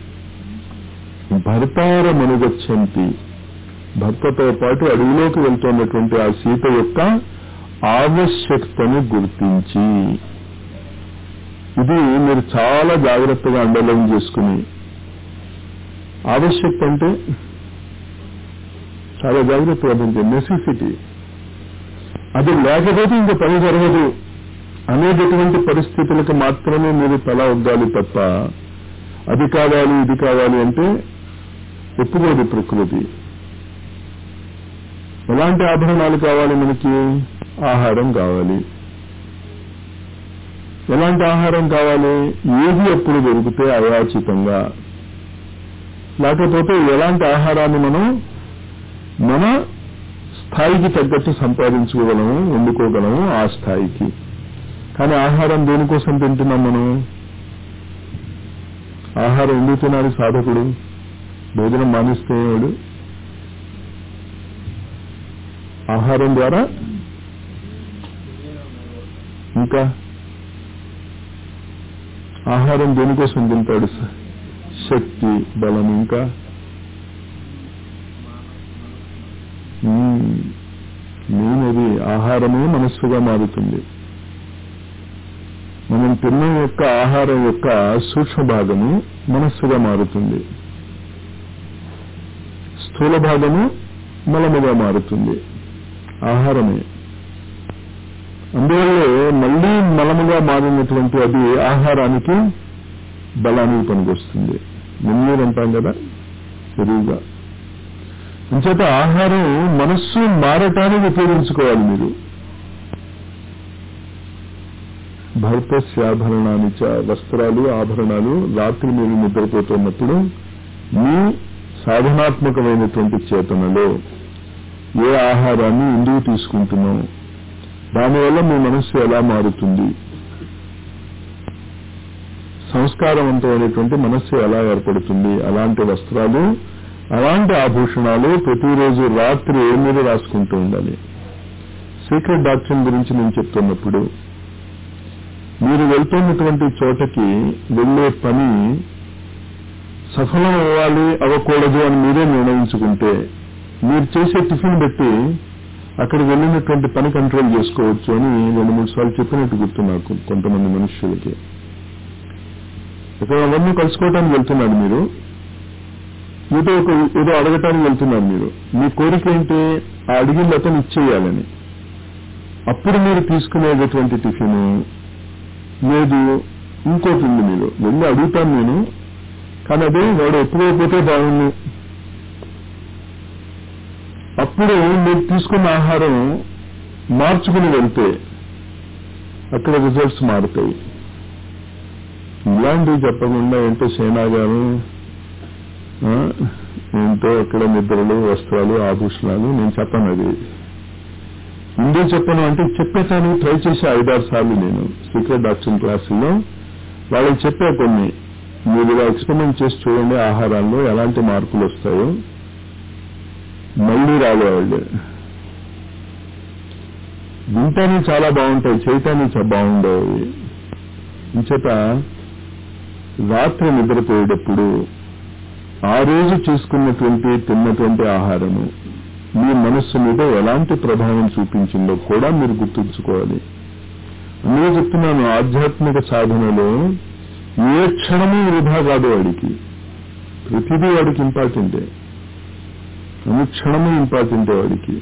భర్తార మనుగచ్చంతి భర్తతో పాటు అడవిలోకి వెళ్తున్నటువంటి ఆ సీత యొక్క ఆవశ్యకతను గుర్తించి ఇది మీరు చాలా జాగ్రత్తగా అండర్లైన్ చేసుకుని ఆవశ్యకత అంటే చాలా జాగ్రత్తగా ఉంటుంది నెసెసిటీ అది లేకపోతే ఇంకా పని జరగదు అనేటటువంటి పరిస్థితులకు మాత్రమే మీరు తల ఒగ్గాలి తప్ప అది కావాలి ఇది కావాలి అంటే ఒప్పుకోదు ప్రకృతి ఎలాంటి ఆభరణాలు కావాలి మనకి ఆహారం కావాలి ఎలాంటి ఆహారం కావాలి ఏది ఎప్పుడు దొరికితే అయాచితంగా లేకపోతే ఎలాంటి ఆహారాన్ని మనం మన స్థాయికి తగ్గట్టు సంపాదించుకోగలము వండుకోగలము ఆ స్థాయికి కానీ ఆహారం దేనికోసం తింటున్నాం మనం ఆహారం ఎందుకు తినాలి సాధకుడు భోజనం మానేస్తే వాడు ఆహారం ద్వారా ఇంకా ఆహారం దేనికోసం తింటాడు శక్తి బలం ఇంకా నేనది ఆహారమే మనస్సుగా మారుతుంది మనం తిన్న యొక్క ఆహారం యొక్క సూక్ష్మ భాగము మనస్సుగా మారుతుంది స్థూల భాగము మలముగా మారుతుంది ఆహారమే అందువల్లే మళ్ళీ మలముగా మారినటువంటి అది ఆహారానికి బలానికి పనికొస్తుంది నిన్నీరు అంటాం కదా చెరువుగా అంచేత ఆహారం మనస్సు మారటానికి ఉపయోగించుకోవాలి మీరు భర్తస్యాభరణాన్ని వస్త్రాలు ఆభరణాలు రాత్రి మీరు నిద్రపోతున్నప్పుడు మీ సాధనాత్మకమైనటువంటి చేతనలో ఏ ఆహారాన్ని ఎందుకు తీసుకుంటున్నాం దానివల్ల మీ మనస్సు ఎలా మారుతుంది సంస్కారవంతమైనటువంటి మనస్సు ఎలా ఏర్పడుతుంది అలాంటి వస్త్రాలు అలాంటి ఆభూషణాలు ప్రతిరోజు రాత్రి ఏ మీద రాసుకుంటూ ఉండాలి సీక్రెట్ డాక్టర్ గురించి నేను చెప్తున్నప్పుడు మీరు వెళ్తున్నటువంటి చోటకి వెళ్లే పని సఫలం అవ్వాలి అవ్వకూడదు అని మీరే నిర్ణయించుకుంటే మీరు చేసే టిఫిన్ బట్టి అక్కడికి వెళ్ళినటువంటి పని కంట్రోల్ చేసుకోవచ్చు అని రెండు మూడు సార్లు చెప్పినట్టు గుర్తు నాకు కొంతమంది మనుష్యులకి ఇక్కడ అవన్నీ కలుసుకోవడానికి వెళ్తున్నాడు మీరు ఏదో ఒక ఏదో అడగటానికి వెళ్తున్నారు మీరు మీ కోరిక ఏంటి ఆ అడిగింది అతను ఇచ్చేయాలని అప్పుడు మీరు తీసుకునేటటువంటి టిఫిన్ లేదు ఇంకోటి ఉంది మీరు వెళ్ళి అడుగుతాను నేను కానీ అదే వాడు ఎప్పుడైపోతే బాగుండు అప్పుడు మీరు తీసుకున్న ఆహారం మార్చుకుని వెళ్తే అక్కడ రిజల్ట్స్ మారుతాయి ఇలాంటివి చెప్పకుండా ఏంటో సేనా గారు ఆ, ఏంటో అక్కడ నిద్రలు వస్త్రాలు ఆభూషణాలు నేను చెప్పను అది ఎందుకు చెప్పను అంటే చెప్పేసాను ట్రై చేసే ఐదారు సార్లు నేను సీక్రెట్ డాక్టర్ క్లాసుల్లో వాళ్ళకి చెప్పే కొన్ని మీరు ఇలా ఎక్స్పెరిమెంట్ చేసి చూడండి ఆహారాల్లో ఎలాంటి మార్పులు వస్తాయో మళ్ళీ రాలేవాళ్ళు వింటానికి చాలా బాగుంటాయి చేయటానికి చాలా బాగుండేవి ఇంచేత రాత్రి నిద్రపోయేటప్పుడు ఆ రోజు చూసుకున్నటువంటి తిన్నటువంటి ఆహారము మీ మనస్సు మీద ఎలాంటి ప్రభావం చూపించిందో కూడా మీరు గుర్తుంచుకోవాలి అందుకే చెప్తున్నాను ఆధ్యాత్మిక సాధనలో ఏ క్షణము వృధా కాదు వాడికి ప్రతిదీ వాడికి ఇంపార్టెంటే అనుక్షణము ఇంపార్టెంటే వాడికి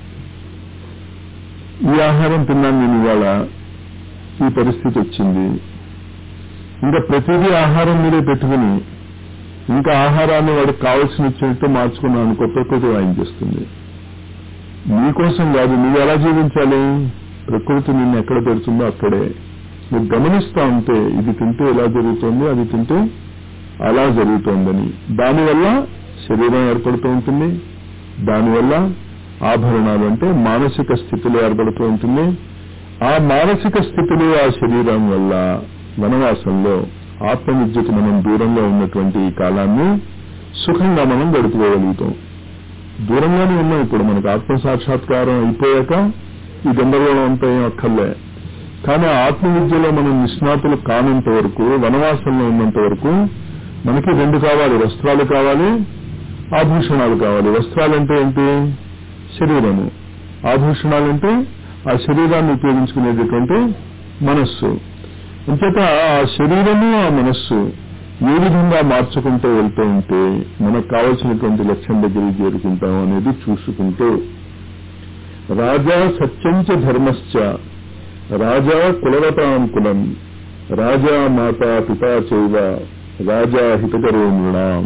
ఈ ఆహారం తిన్నాను నేను ఇవాళ ఈ పరిస్థితి వచ్చింది ఇంకా ప్రతిదీ ఆహారం మీదే పెట్టుకుని ఇంకా ఆహారాన్ని వాడికి కావాల్సిన ఇచ్చినట్టు మార్చుకున్నాను కొత్త ప్రకృతి వాయించేస్తుంది నీకోసం కాదు నువ్వు ఎలా జీవించాలి ప్రకృతి నిన్ను ఎక్కడ పెడుతుందో అక్కడే నువ్వు గమనిస్తా ఉంటే ఇది తింటే ఎలా జరుగుతుంది అది తింటే అలా జరుగుతోందని దానివల్ల శరీరం ఏర్పడుతూ ఉంటుంది దానివల్ల ఆభరణాలు అంటే మానసిక స్థితిలో ఏర్పడుతూ ఉంటుంది ఆ మానసిక స్థితిలో ఆ శరీరం వల్ల వనవాసంలో ఆత్మవిద్యకు మనం దూరంగా ఉన్నటువంటి ఈ కాలాన్ని సుఖంగా మనం గడుపుకోగలుగుతాం దూరంగానే ఉన్నాం ఇప్పుడు మనకు ఆత్మ సాక్షాత్కారం అయిపోయాక ఈ గందరగోళం అంతా ఏం అక్కర్లే కానీ ఆత్మ విద్యలో మనం నిష్ణాతులు కానంత వరకు వనవాసంలో ఉన్నంత వరకు మనకి రెండు కావాలి వస్త్రాలు కావాలి ఆభూషణాలు కావాలి వస్త్రాలంటే ఏంటి శరీరము ఆభూషణాలంటే ఆ శరీరాన్ని ఉపయోగించుకునేటటువంటి మనస్సు అంచేత ఆ శరీరము ఆ మనస్సు ఏ విధంగా మార్చుకుంటూ వెళ్తూ ఉంటే మనకు కావలసినటువంటి లక్ష్యం దగ్గరికి చేరుకుంటాం అనేది చూసుకుంటూ రాజా సత్యంచ ధర్మశ్చ రాజా కులవతాం కులం రాజా మాతా పితా చైవ రాజా హితకరో నృణాం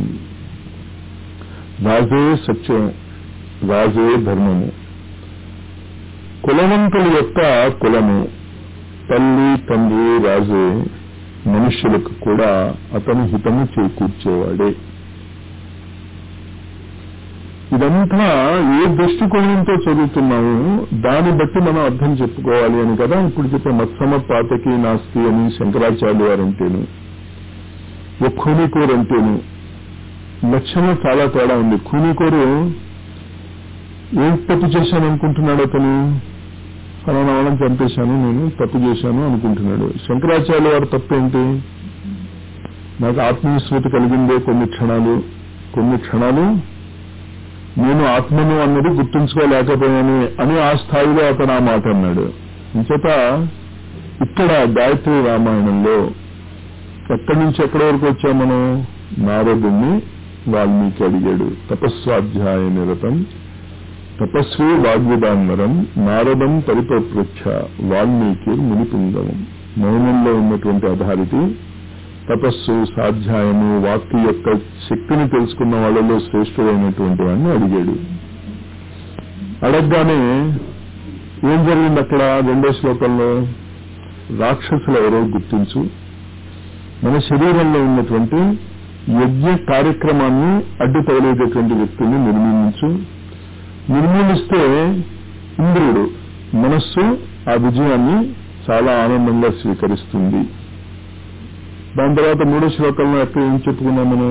రాజే సత్యం రాజే ధర్మము కులవంతుల యొక్క కులము తల్లి తండ్రి రాజే మనుష్యులకు కూడా అతను హితము చేకూర్చేవాడే ఇదంతా ఏ దృష్టికోణంతో చదువుతున్నాము దాన్ని బట్టి మనం అర్థం చెప్పుకోవాలి అని కదా ఇప్పుడు చెప్పే మత్సమ పాతకి నాస్తి అని శంకరాచార్య వారు అంటేను ఓ ఖూనీకోరు అంటేను లక్ష్యంలో చాలా తేడా ఉంది ఖూనీకోరు ఏం తప్పు చేశాను అనుకుంటున్నాడు అతను ఫలానా వాళ్ళని చంపేశాను నేను తప్పు చేశాను అనుకుంటున్నాడు శంకరాచార్య వారి తప్పు ఏంటి నాకు ఆత్మవిస్మృతి కలిగిందే కొన్ని క్షణాలు కొన్ని క్షణాలు నేను ఆత్మను అన్నది గుర్తుంచుకోలేకపోయాను అని ఆ స్థాయిలో అతను ఆ మాట అన్నాడు ఇంచేత ఇక్కడ గాయత్రి రామాయణంలో ఎక్కడి నుంచి ఎక్కడి వరకు వచ్చాం మనం నారదుణ్ణి వాల్మీకి అడిగాడు తపస్వాధ్యాయ నిరతం తపస్వి వాగ్విదాంబరం నారదం పరిపృచ్ఛ వాల్మీకి మునిపుంగవం మౌనంలో ఉన్నటువంటి అధారితి తపస్సు సాధ్యాయము వాక్కు యొక్క శక్తిని తెలుసుకున్న వాళ్ళలో శ్రేష్ఠుడైనటువంటి వాడిని అడిగాడు అడగగానే ఏం జరిగింది అక్కడ రెండో శ్లోకంలో రాక్షసులు ఎవరో గుర్తించు మన శరీరంలో ఉన్నటువంటి యజ్ఞ కార్యక్రమాన్ని అడ్డు తగిలేటటువంటి వ్యక్తిని నిర్మూలించు నిర్మూలిస్తే ఇంద్రుడు మనస్సు ఆ విజయాన్ని చాలా ఆనందంగా స్వీకరిస్తుంది దాని తర్వాత మూడో శ్లోకంలో ఎక్కడ ఏం చెప్పుకున్నాం మనం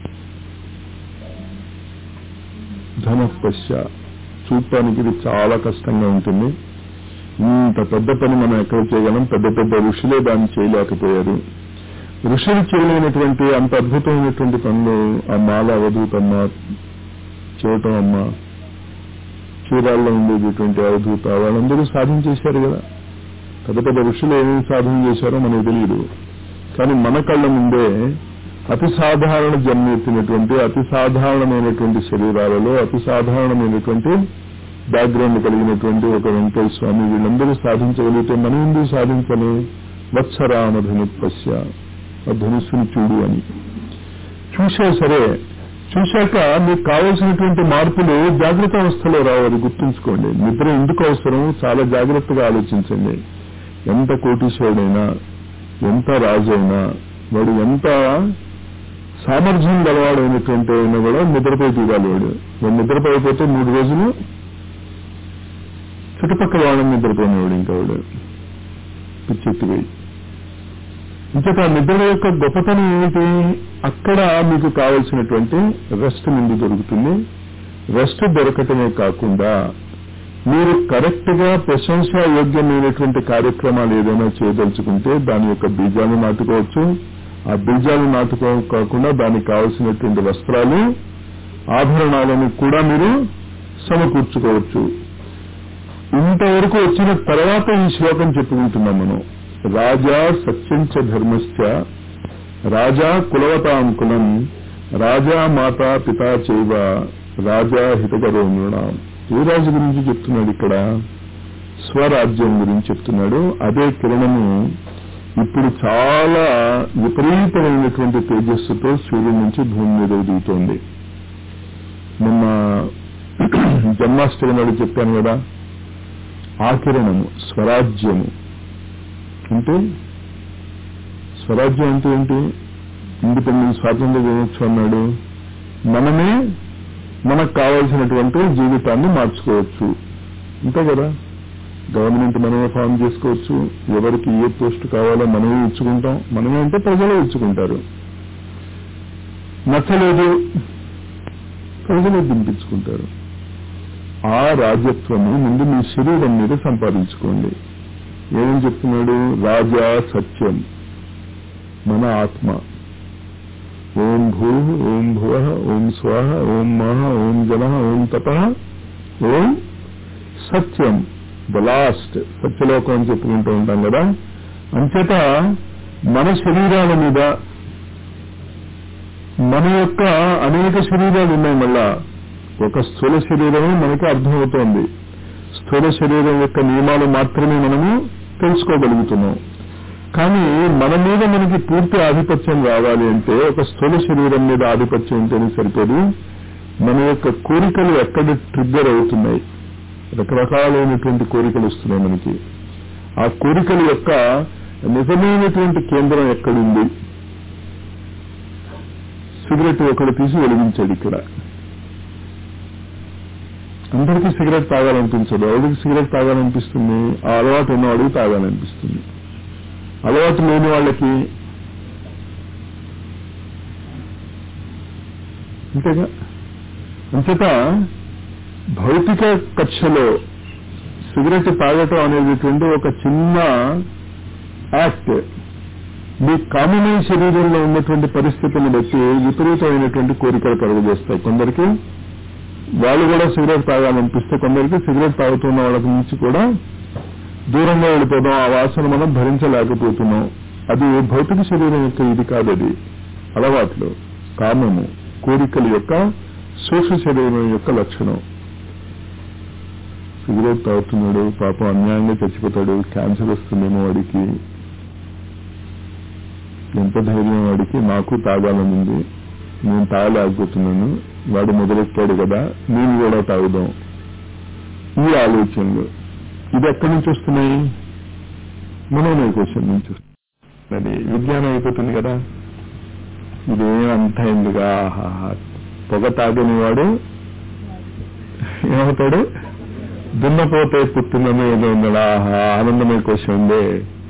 ధనపశ్య చూడటానికి ఇది చాలా కష్టంగా ఉంటుంది ఇంత పెద్ద పని మనం ఎక్కడ చేయగలం పెద్ద పెద్ద ఋషులే దాన్ని చేయలేకపోయారు ఋషులు చేయలేనటువంటి అంత అద్భుతమైనటువంటి పనులు ఆ మాల అవధూతమ్మ చేయటం అమ్మ చీరాల్లో ఉండేటటువంటి అవధూత వాళ్ళందరూ సాధించేశారు కదా పెద్ద పెద్ద ఋషులు ఏమేమి సాధన చేశారో మనకు తెలియదు కానీ మన కళ్ళ ముందే అతి సాధారణ జన్మ ఎత్తినటువంటి అతి సాధారణమైనటువంటి శరీరాలలో అతి సాధారణమైనటువంటి బ్యాక్గ్రౌండ్ కలిగినటువంటి ఒక వెంకయ్య స్వామి వీళ్ళందరూ సాధించగలిగితే మనం ఎందుకు సాధించని వత్సరామ ధనుపస్య ఆ ధనుస్సుని చూడు అని చూసా సరే చూశాక మీకు కావలసినటువంటి మార్పులు జాగ్రత్త అవస్థలో రావాలి గుర్తుంచుకోండి నిద్ర ఎందుకు అవసరం చాలా జాగ్రత్తగా ఆలోచించండి ఎంత కోటీశ్వరుడైనా ఎంత రాజైనా వాడు ఎంత సామర్థ్యం గలవాడైనటువంటి అయినా కూడా నిద్రపోయి తీరాలి వాడు వాడు నిద్రపోయిపోతే మూడు రోజులు చుట్టుపక్కల వాళ్ళని నిద్రపోయినవాడు ఇంకా వాడు పిచ్చెత్తిపోయి ఇంతక నిద్ర యొక్క గొప్పతనం ఏమిటి అక్కడ మీకు కావలసినటువంటి రెస్ట్ నుండి దొరుకుతుంది రెస్ట్ దొరకటమే కాకుండా మీరు కరెక్ట్ గా ప్రశంసాయోగ్యమైనటువంటి కార్యక్రమాలు ఏదైనా చేయదలుచుకుంటే దాని యొక్క బీజాలు నాటుకోవచ్చు ఆ బీజాలు నాటుకో కాకుండా దానికి కావలసినటువంటి వస్త్రాలు ఆభరణాలను కూడా మీరు సమకూర్చుకోవచ్చు ఇంతవరకు వచ్చిన తర్వాత ఈ శ్లోకం చెప్పుకుంటున్నాం మనం రాజా సత్యంచ ధర్మశ్చ రాజా కులవతాంకులం రాజా మాతా పితా చైవ రాజా హితకరో నృణాం ఏ రాజు గురించి చెప్తున్నాడు ఇక్కడ స్వరాజ్యం గురించి చెప్తున్నాడు అదే కిరణము ఇప్పుడు చాలా విపరీతమైనటువంటి తేజస్సుతో సూర్యుడి నుంచి భూమి మీద దిగుతోంది మొన్న జన్మాష్టమి నాడు చెప్పాను కదా ఆ కిరణము స్వరాజ్యము అంటే స్వరాజ్యం అంటే ఏంటి ఇండిపెండెన్స్ స్వాతంత్ర దినోత్సవం అన్నాడు మనమే మనకు కావాల్సినటువంటి జీవితాన్ని మార్చుకోవచ్చు అంతే కదా గవర్నమెంట్ మనమే ఫామ్ చేసుకోవచ్చు ఎవరికి ఏ పోస్ట్ కావాలో మనమే ఇచ్చుకుంటాం మనమే అంటే ప్రజలే ఇచ్చుకుంటారు నచ్చలేదు ప్రజలే దింపించుకుంటారు ఆ రాజ్యత్వము ముందు మీ శరీరం మీద సంపాదించుకోండి ఏమని చెప్తున్నాడు రాజా సత్యం మన ఆత్మ ఓం భూ ఓం భువ ఓం స్వాహ ఓం మహ ఓం జన ఓం తప ఓం సత్యం ద లాస్ట్ సత్యలోకం అని చెప్పుకుంటూ ఉంటాం కదా అంచేత మన శరీరాల మీద మన యొక్క అనేక శరీరాలు ఉన్నాయి మళ్ళా ఒక స్థూల శరీరమే మనకి అర్థమవుతోంది స్థూల శరీరం యొక్క నియమాలు మాత్రమే మనము తెలుసుకోగలుగుతున్నాం కానీ మన మీద మనకి పూర్తి ఆధిపత్యం రావాలి అంటే ఒక స్థూల శరీరం మీద ఆధిపత్యం ఉంటేనే సరిపోదు మన యొక్క కోరికలు ఎక్కడ ట్రిగ్గర్ అవుతున్నాయి రకరకాలైనటువంటి కోరికలు వస్తున్నాయి మనకి ఆ కోరికల యొక్క నిజమైనటువంటి కేంద్రం ఎక్కడుంది సిగరెట్ ఒకడు తీసి వెలిగించాడు ఇక్కడ అందరికీ సిగరెట్ తాగాలనిపించదు ఎవరికి సిగరెట్ తాగాలనిపిస్తుంది ఆ అలవాటు ఉన్నవాడికి తాగాలనిపిస్తుంది అలవాటు లేని వాళ్ళకి అంతేగా అంచేత భౌతిక కక్షలో సిగరెట్ తాగటం అనేటటువంటి ఒక చిన్న యాక్ట్ మీ కామనీయ శరీరంలో ఉన్నటువంటి పరిస్థితిని బట్టి విపరీతమైనటువంటి కోరికలు కలుగజేస్తాయి కొందరికి వాళ్ళు కూడా సిగరెట్ తాగాలనిపిస్తే కొందరికి సిగరెట్ తాగుతున్న వాళ్ళ నుంచి కూడా దూరంగా వెళ్ళిపోదాం ఆ వాసన మనం భరించలేకపోతున్నాం అది భౌతిక శరీరం యొక్క ఇది కాదు అది అలవాట్లు కామము కోరికల యొక్క సూక్ష్మ శరీరం యొక్క లక్షణం సిగరెట్ తాగుతున్నాడు పాపం అన్యాయంగా చచ్చిపోతాడు క్యాన్సర్ వస్తుందేమో వాడికి ఎంత ధైర్యం వాడికి నాకు తాగాలనుంది నేను తాగలేకపోతున్నాను వాడు మొదలెట్టాడు కదా నేను కూడా తాగుదాం ఈ ఆలోచనలు ఇది ఎక్కడి నుంచి వస్తున్నాయి మనోమయ క్వశ్చన్ నుంచి వస్తున్నాయి అది విజ్ఞానం అయిపోతుంది కదా ఇదేం అంత ఎందుగా ఆహాహా. పొగ తాగని వాడు ఏమవుతాడు దున్నపోతే పుట్టినమే ఏదో ఉన్నాడు ఆహా ఆనందమయ క్వశ్చన్ ఉందే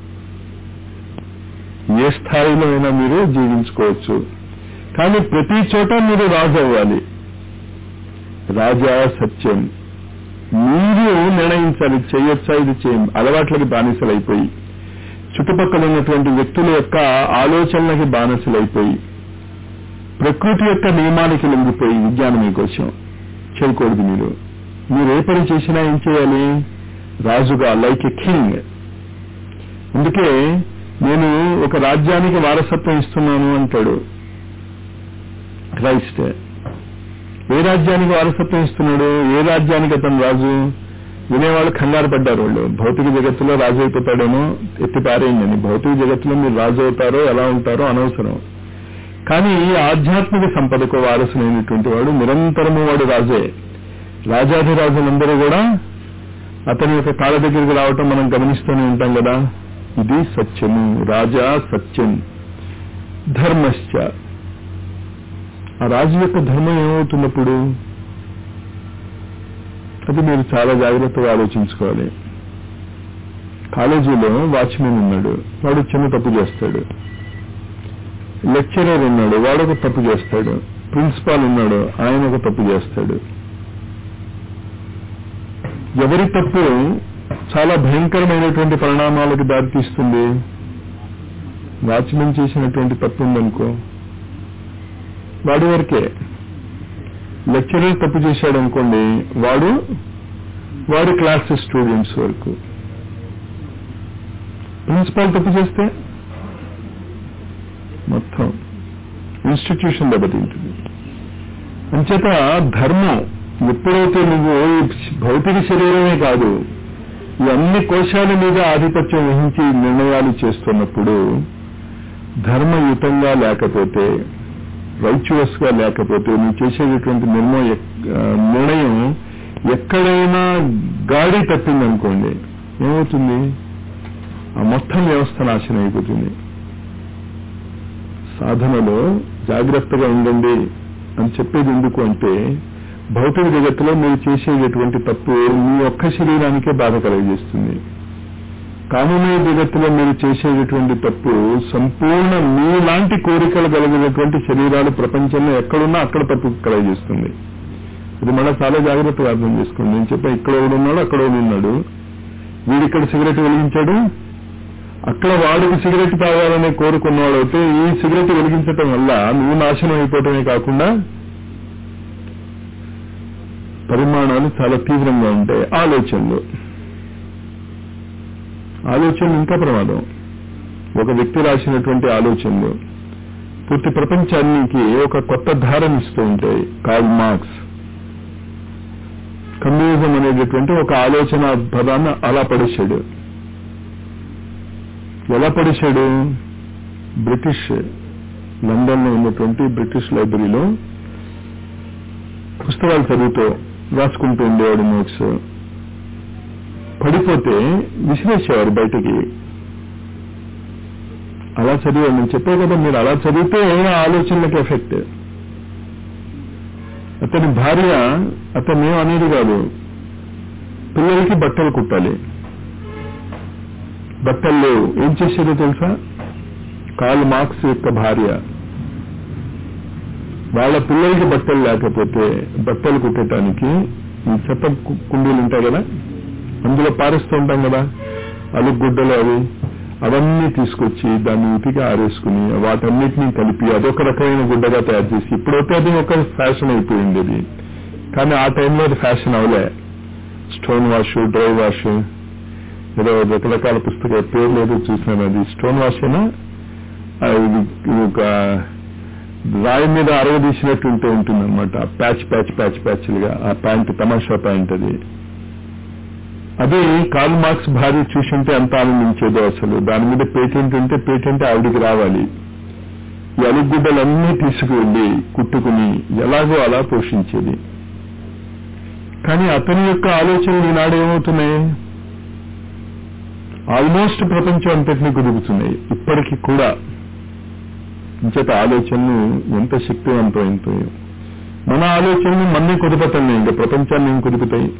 ఏ స్థాయిలో అయినా మీరు జీవించుకోవచ్చు కానీ ప్రతి చోట మీరు రాజు అవ్వాలి రాజా సత్యం మీరు నిర్ణయించాలి చేయొచ్చా ఇది చేయం అలవాట్లకి బానిసలైపోయి చుట్టుపక్కల ఉన్నటువంటి వ్యక్తుల యొక్క ఆలోచనలకి బానిసలైపోయి ప్రకృతి యొక్క నియమానికి లొంగిపోయి విజ్ఞానం కోసం చేయకూడదు మీరు మీరు ఏ పని చేసినా ఏం చేయాలి రాజుగా లైక్ ఎ కింగ్ అందుకే నేను ఒక రాజ్యానికి వారసత్వం ఇస్తున్నాను అంటాడు క్రైస్ట్ ఏ రాజ్యానికి వారసత్వం ఇస్తున్నాడు ఏ రాజ్యానికి అతను రాజు వినేవాళ్ళు కంగారు పడ్డారు వాళ్ళు భౌతిక జగత్తులో రాజు అయిపోతాడేమో ఎత్తి పారేయండి భౌతిక జగత్తులో మీరు రాజు అవుతారో ఎలా ఉంటారో అనవసరం కానీ ఈ ఆధ్యాత్మిక సంపదకు వారసులైనటువంటి వాడు నిరంతరము వాడు రాజే రాజాధిరాజులందరూ కూడా అతని యొక్క కాళ్ళ దగ్గరికి రావటం మనం గమనిస్తూనే ఉంటాం కదా ఇది సత్యము రాజా సత్యం ధర్మశ్చ ఆ రాజు యొక్క ధర్మం ఏమవుతున్నప్పుడు అది మీరు చాలా జాగ్రత్తగా ఆలోచించుకోవాలి కాలేజీలో వాచ్మెన్ ఉన్నాడు వాడు చిన్న తప్పు చేస్తాడు లెక్చరర్ ఉన్నాడు వాడు ఒక తప్పు చేస్తాడు ప్రిన్సిపాల్ ఉన్నాడు ఆయన ఒక తప్పు చేస్తాడు ఎవరి తప్పు చాలా భయంకరమైనటువంటి పరిణామాలకు దారితీస్తుంది వాచ్మెన్ చేసినటువంటి తప్పు ఉందనుకో వాడి వరకే లెక్చరర్ తప్పు చేశాడు అనుకోండి వాడు వాడి క్లాస్ స్టూడెంట్స్ వరకు ప్రిన్సిపాల్ తప్పు చేస్తే మొత్తం ఇన్స్టిట్యూషన్ దెబ్బతింటుంది అంచేత ధర్మం ఎప్పుడైతే నువ్వు ఈ భౌతిక శరీరమే కాదు ఈ అన్ని కోశాల మీద ఆధిపత్యం వహించి నిర్ణయాలు చేస్తున్నప్పుడు ధర్మయుతంగా లేకపోతే రైచువస్ గా లేకపోతే నువ్వు చేసేటటువంటి నిర్ణయం నిర్ణయం ఎక్కడైనా గాడి తప్పిందనుకోండి ఏమవుతుంది ఆ మొత్తం వ్యవస్థ నాశనం అయిపోతుంది సాధనలో జాగ్రత్తగా ఉండండి అని చెప్పేది ఎందుకు అంటే భౌతిక జగత్తులో మీరు చేసేటటువంటి తప్పు మీ ఒక్క శరీరానికే బాధ కలుగజేస్తుంది కామనీయ జగత్తులో మీరు చేసేటటువంటి తప్పు సంపూర్ణ మీలాంటి కోరికలు కలిగినటువంటి శరీరాలు ప్రపంచంలో ఎక్కడున్నా అక్కడ తప్పు కలగజేస్తుంది ఇది మళ్ళీ చాలా జాగ్రత్తగా అర్థం చేసుకోండి నేను చెప్పా ఇక్కడ ఉన్నాడు అక్కడ ఉన్నాడు వీడిక్కడ సిగరెట్ వెలిగించాడు అక్కడ వాడికి సిగరెట్ తాగాలనే కోరుకున్నవాడు అయితే ఈ సిగరెట్ వెలిగించటం వల్ల నువ్వు నాశనం అయిపోవటమే కాకుండా పరిమాణాలు చాలా తీవ్రంగా ఉంటాయి ఆలోచనలు ఆలోచనలు ఇంకా ప్రమాదం ఒక వ్యక్తి రాసినటువంటి ఆలోచనలు పూర్తి ప్రపంచానికి ఒక కొత్త ధారణ ఇస్తూ ఉంటాయి కార్ల్ మార్క్స్ కమ్యూనిజం అనేటటువంటి ఒక ఆలోచన పదాన్ని అలా పడేశాడు ఎలా పడేశాడు బ్రిటిష్ లండన్ లో ఉన్నటువంటి బ్రిటిష్ లైబ్రరీలో పుస్తకాలు చదువుతూ రాసుకుంటూ ఉండేవాడు నోట్స్ పడిపోతే విసిరేసేవారు బయటికి అలా చదివాడు నేను చెప్పే కదా మీరు అలా చదివితే ఆలోచనలకు ఎఫెక్ట్ అతని భార్య అతను ఏం అనేది కాదు పిల్లలకి బట్టలు కుట్టాలి బట్టలు లేవు ఏం చేసేదో తెలుసా కాల్ మార్క్స్ యొక్క భార్య వాళ్ళ పిల్లలకి బట్టలు లేకపోతే బట్టలు కుట్టడానికి ఈ చెత్త కు- కుండీలు ఉంటాయి కదా అందులో పారేస్తూ ఉంటాం కదా అలుగుడ్డలు అవి అవన్నీ తీసుకొచ్చి దాన్ని ఉతికి ఆరేసుకుని వాటన్నిటినీ కలిపి అదొక రకమైన గుడ్డగా తయారు చేసి ఇప్పుడైతే అది ఒక ఫ్యాషన్ అయిపోయింది అది కానీ ఆ టైంలో అది ఫ్యాషన్ అవలే స్టోన్ వాష్ డ్రై వాష్ ఏదో రకరకాల పుస్తకాల పేర్లు ఏదో చూసినాను అది స్టోన్ వాష్ అయినా ఇది ఒక రాయి మీద అరవదీసినట్టు ఉంటూ ఉంటుంది అనమాట ప్యాచ్ ప్యాచ్ ప్యాచ్ ప్యాచ్లుగా ఆ ప్యాంట్ తమాషా ప్యాంట్ అది అది కాల్ మార్క్స్ భార్య చూసింటే ఎంత ఆనందించేదో అసలు దాని మీద పేటెంట్ ఉంటే పేటెంట్ ఆవిడికి రావాలి ఈ అలుగుడ్డలన్నీ తీసుకువెళ్ళి కుట్టుకుని ఎలాగో అలా పోషించేది కానీ అతని యొక్క ఆలోచనలు ఈనాడు ఏమవుతున్నాయి ఆల్మోస్ట్ ప్రపంచం అంతటినీ కుదుపుతున్నాయి ఇప్పటికీ కూడా ఇంచేత ఆలోచనలు ఎంత శక్తివంతమైంతో మన ఆలోచనలు మన్నే కుదుపతాయి ఇంకా ప్రపంచాన్ని ఏం కుదుపుతాయి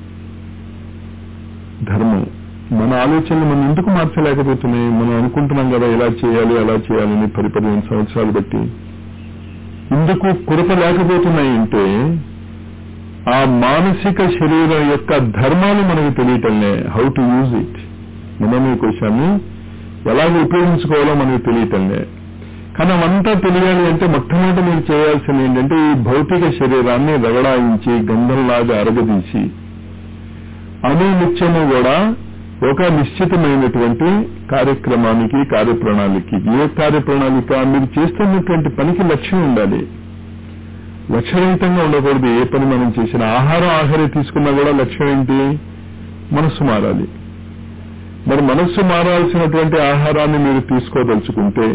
ధర్మం మన ఆలోచనలు మనం ఎందుకు మార్చలేకపోతున్నాయి మనం అనుకుంటున్నాం కదా ఇలా చేయాలి అలా చేయాలని పది పదిహేను సంవత్సరాలు బట్టి ఎందుకు కురపలేకపోతున్నాయి అంటే ఆ మానసిక శరీరం యొక్క ధర్మాలు మనకు తెలియటంలే హౌ టు యూజ్ ఇట్ మనమే కోశాన్ని ఎలాగ ఉపయోగించుకోవాలో మనకు తెలియటంలే కానీ అవంతా తెలియాలి అంటే మొట్టమొదటి మీరు చేయాల్సింది ఏంటంటే ఈ భౌతిక శరీరాన్ని రగడాయించి గంధంలాగా అరగదీసి అనునిత్యము కూడా ఒక నిశ్చితమైనటువంటి కార్యక్రమానికి కార్యప్రణాళికి ఏ కార్యప్రణాళిక మీరు చేస్తున్నటువంటి పనికి లక్ష్యం ఉండాలి లక్ష్యరహితంగా ఉండకూడదు ఏ పని మనం చేసిన ఆహారం ఆహారం తీసుకున్నా కూడా లక్ష్యం ఏంటి మనస్సు మారాలి మరి మనస్సు మారాల్సినటువంటి ఆహారాన్ని మీరు తీసుకోదలుచుకుంటే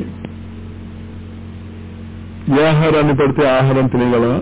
ఏ ఆహారాన్ని పడితే ఆహారం తినగలమా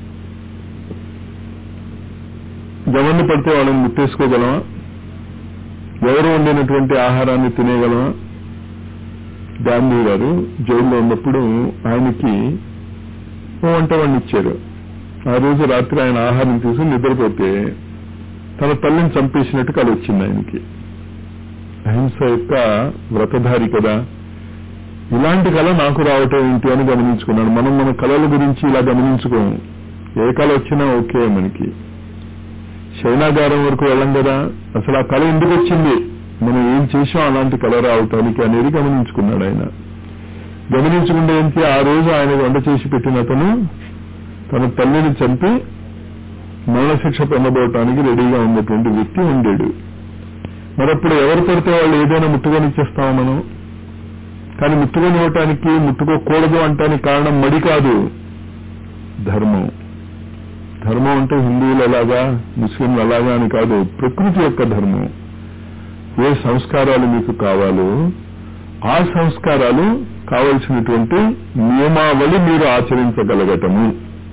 ఎవరిని పడితే వాళ్ళని ముట్టేసుకోగలమా ఎవరు వండినటువంటి ఆహారాన్ని తినేయగలమా గాంధీ గారు జైల్లో ఉన్నప్పుడు ఆయనకి ఓ వంట వాడిని ఇచ్చారు ఆ రోజు రాత్రి ఆయన ఆహారం తీసుకుని నిద్రపోతే తన తల్లిని చంపేసినట్టు కల వచ్చింది ఆయనకి అహింస యొక్క వ్రతధారి కదా ఇలాంటి కళ నాకు రావటం ఏంటి అని గమనించుకున్నాను మనం మన కళల గురించి ఇలా గమనించుకోము ఏ కళ వచ్చినా ఓకే మనకి శైనాగారం వరకు వెళ్ళం కదా అసలు ఆ కళ ఎందుకు వచ్చింది మనం ఏం చేసాం అలాంటి కళ రావటానికి అనేది గమనించుకున్నాడు ఆయన గమనించుకుంటే ఏంటి ఆ రోజు ఆయన వంట చేసి పెట్టిన అతను తన తల్లిని చంపి మరణశిక్ష పొందబోవటానికి రెడీగా ఉన్నటువంటి వ్యక్తి ఉండేడు మరప్పుడు ఎవరు పడితే వాళ్ళు ఏదైనా ముట్టుకొనిచ్చేస్తామా మనం కానీ ముట్టుకొని ఇవ్వటానికి ముట్టుకోకూడదు అంటానికి కారణం మడి కాదు ధర్మం ధర్మం అంటే హిందువులు ఎలాగా ముస్లింలు అలాగా అని కాదు ప్రకృతి యొక్క ధర్మం ఏ సంస్కారాలు మీకు కావాలో ఆ సంస్కారాలు కావలసినటువంటి నియమావళి మీరు ఆచరించగలగటము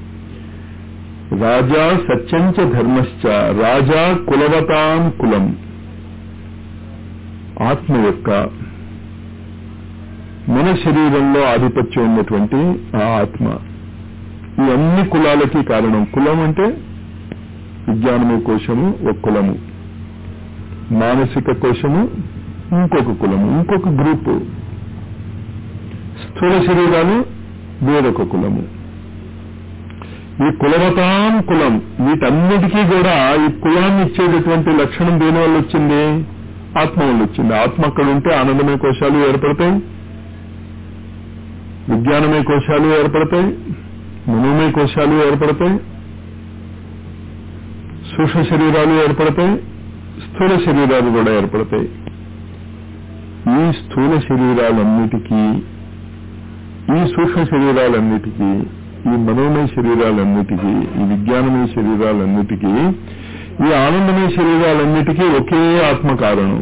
రాజా సత్యంచ ధర్మశ్చ రాజా కులవతాం కులం ఆత్మ యొక్క మన శరీరంలో ఆధిపత్యం ఉన్నటువంటి ఆ ఆత్మ ఈ అన్ని కులాలకి కారణం కులం అంటే విజ్ఞానము కోశము ఒక కులము మానసిక కోశము ఇంకొక కులము ఇంకొక గ్రూపు స్థూల శరీరాలు వేరొక కులము ఈ కులవతాం కులం వీటన్నిటికీ కూడా ఈ కులాన్ని ఇచ్చేటటువంటి లక్షణం దేని వల్ల వచ్చింది ఆత్మ వల్ల వచ్చింది ఆత్మ అక్కడ ఉంటే ఆనందమయ కోశాలు ఏర్పడతాయి విజ్ఞానమయ కోశాలు ఏర్పడతాయి మనోమయ కోశాలు ఏర్పడతాయి సూక్ష్మ శరీరాలు ఏర్పడతాయి స్థూల శరీరాలు కూడా ఏర్పడతాయి ఈ స్థూల శరీరాలన్నిటికీ ఈ సూక్ష్మ శరీరాలన్నిటికీ ఈ మనోమయ శరీరాలన్నిటికీ ఈ విజ్ఞానమయ శరీరాలన్నిటికీ ఈ ఆనందమయ శరీరాలన్నిటికీ ఒకే ఆత్మ కారణం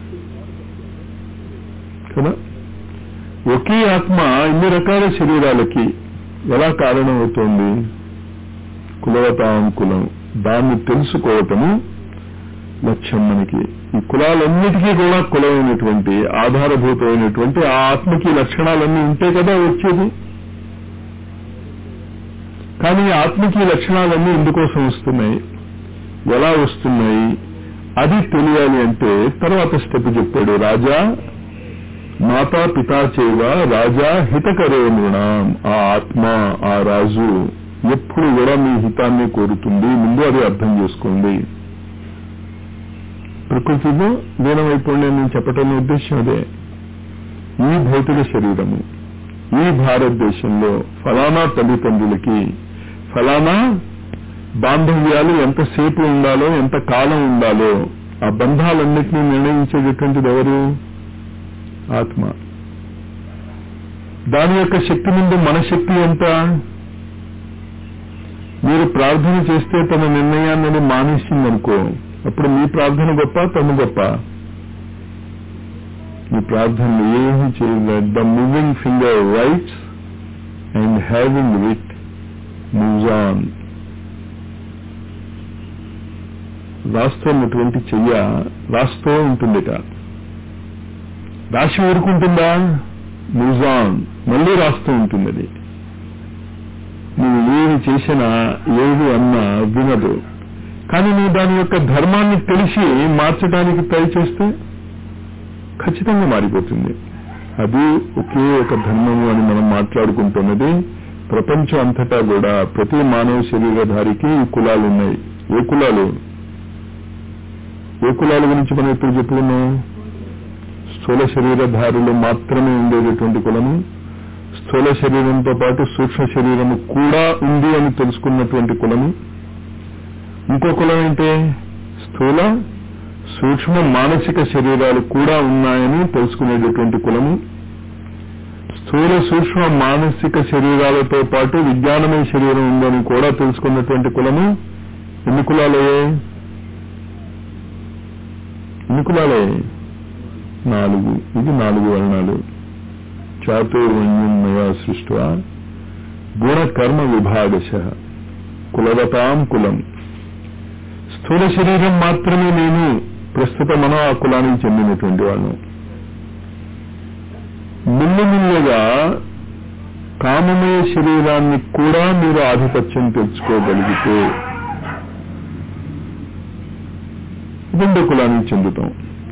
కదా ఒకే ఆత్మ ఇన్ని రకాల శరీరాలకి ఎలా కారణం అవుతోంది కులవతాం కులం దాన్ని తెలుసుకోవటము లక్ష్యం మనకి ఈ కులాలన్నిటికీ కూడా కులమైనటువంటి ఆధారభూతమైనటువంటి ఆ ఆత్మకి లక్షణాలన్నీ ఉంటే కదా వచ్చేది కానీ ఈ ఆత్మకి లక్షణాలన్నీ ఎందుకోసం వస్తున్నాయి ఎలా వస్తున్నాయి అది తెలియాలి అంటే తర్వాత స్టెప్ చెప్పాడు రాజా మాతా పితా చేవ రాజా హితకరే నృణం ఆ ఆత్మ ఆ రాజు ఎప్పుడు కూడా మీ హితాన్ని కోరుతుంది ముందు అది అర్థం చేసుకోండి ప్రకృతిలో లీనమైపోండి అని నేను చెప్పటం ఉద్దేశం అదే ఈ భౌతిక శరీరము ఈ భారతదేశంలో ఫలానా తల్లిదండ్రులకి ఫలానా బాంధవ్యాలు ఎంతసేపు ఉండాలో ఎంత కాలం ఉండాలో ఆ బంధాలన్నింటినీ నిర్ణయించేటటువంటిది ఎవరు ఆత్మ దాని యొక్క శక్తి ముందు మన శక్తి ఎంత మీరు ప్రార్థన చేస్తే తన నిర్ణయాన్ని మానేసిందనుకో అప్పుడు మీ ప్రార్థన గొప్ప తను గొప్ప మీ ప్రార్థనలు ఏమి చేయలేదు the moving finger writes and having writ moves on రాస్తున్నటువంటి చెయ్య రాస్తూ ఉంటుందిట రాసి ఊరుకుంటుందా మూవ్స్ ఆన్ మళ్ళీ రాస్తూ ఉంటుంది అది నువ్వు ఏమి చేసినా ఏది అన్నా వినదు కానీ నువ్వు దాని యొక్క ధర్మాన్ని తెలిసి మార్చడానికి ట్రై చేస్తే ఖచ్చితంగా మారిపోతుంది అది ఒకే ఒక ధర్మము అని మనం మాట్లాడుకుంటున్నది ప్రపంచం అంతటా కూడా ప్రతి మానవ శరీరధారికి ఈ కులాలు ఉన్నాయి ఏ కులాలు ఏ కులాల గురించి మనం ఎప్పుడు చెప్పుకున్నాం స్థూల శరీరధారులు మాత్రమే ఉండేటటువంటి కులము స్థూల శరీరంతో పాటు సూక్ష్మ శరీరము కూడా ఉంది అని తెలుసుకున్నటువంటి కులము ఇంకో కులం ఏంటి స్థూల సూక్ష్మ మానసిక శరీరాలు కూడా ఉన్నాయని తెలుసుకునేటటువంటి కులము స్థూల సూక్ష్మ మానసిక శరీరాలతో పాటు విజ్ఞానమయ శరీరం ఉందని కూడా తెలుసుకున్నటువంటి కులము ఎన్ని కులాలే ఎన్ని కులాలే నాలుగు ఇది నాలుగు వర్ణాలు చాతుర్వణ్యమయా సృష్ట గుణకర్మ విభాగశ కులవతాం కులం స్థూల శరీరం మాత్రమే నేను ప్రస్తుతం మనం ఆ కులానికి చెందినటువంటి వాళ్ళం మిల్లిమిల్లిగా కామమయ శరీరాన్ని కూడా మీరు ఆధిపత్యం తెచ్చుకోగలిగితే రెండో కులానికి చెందుతాం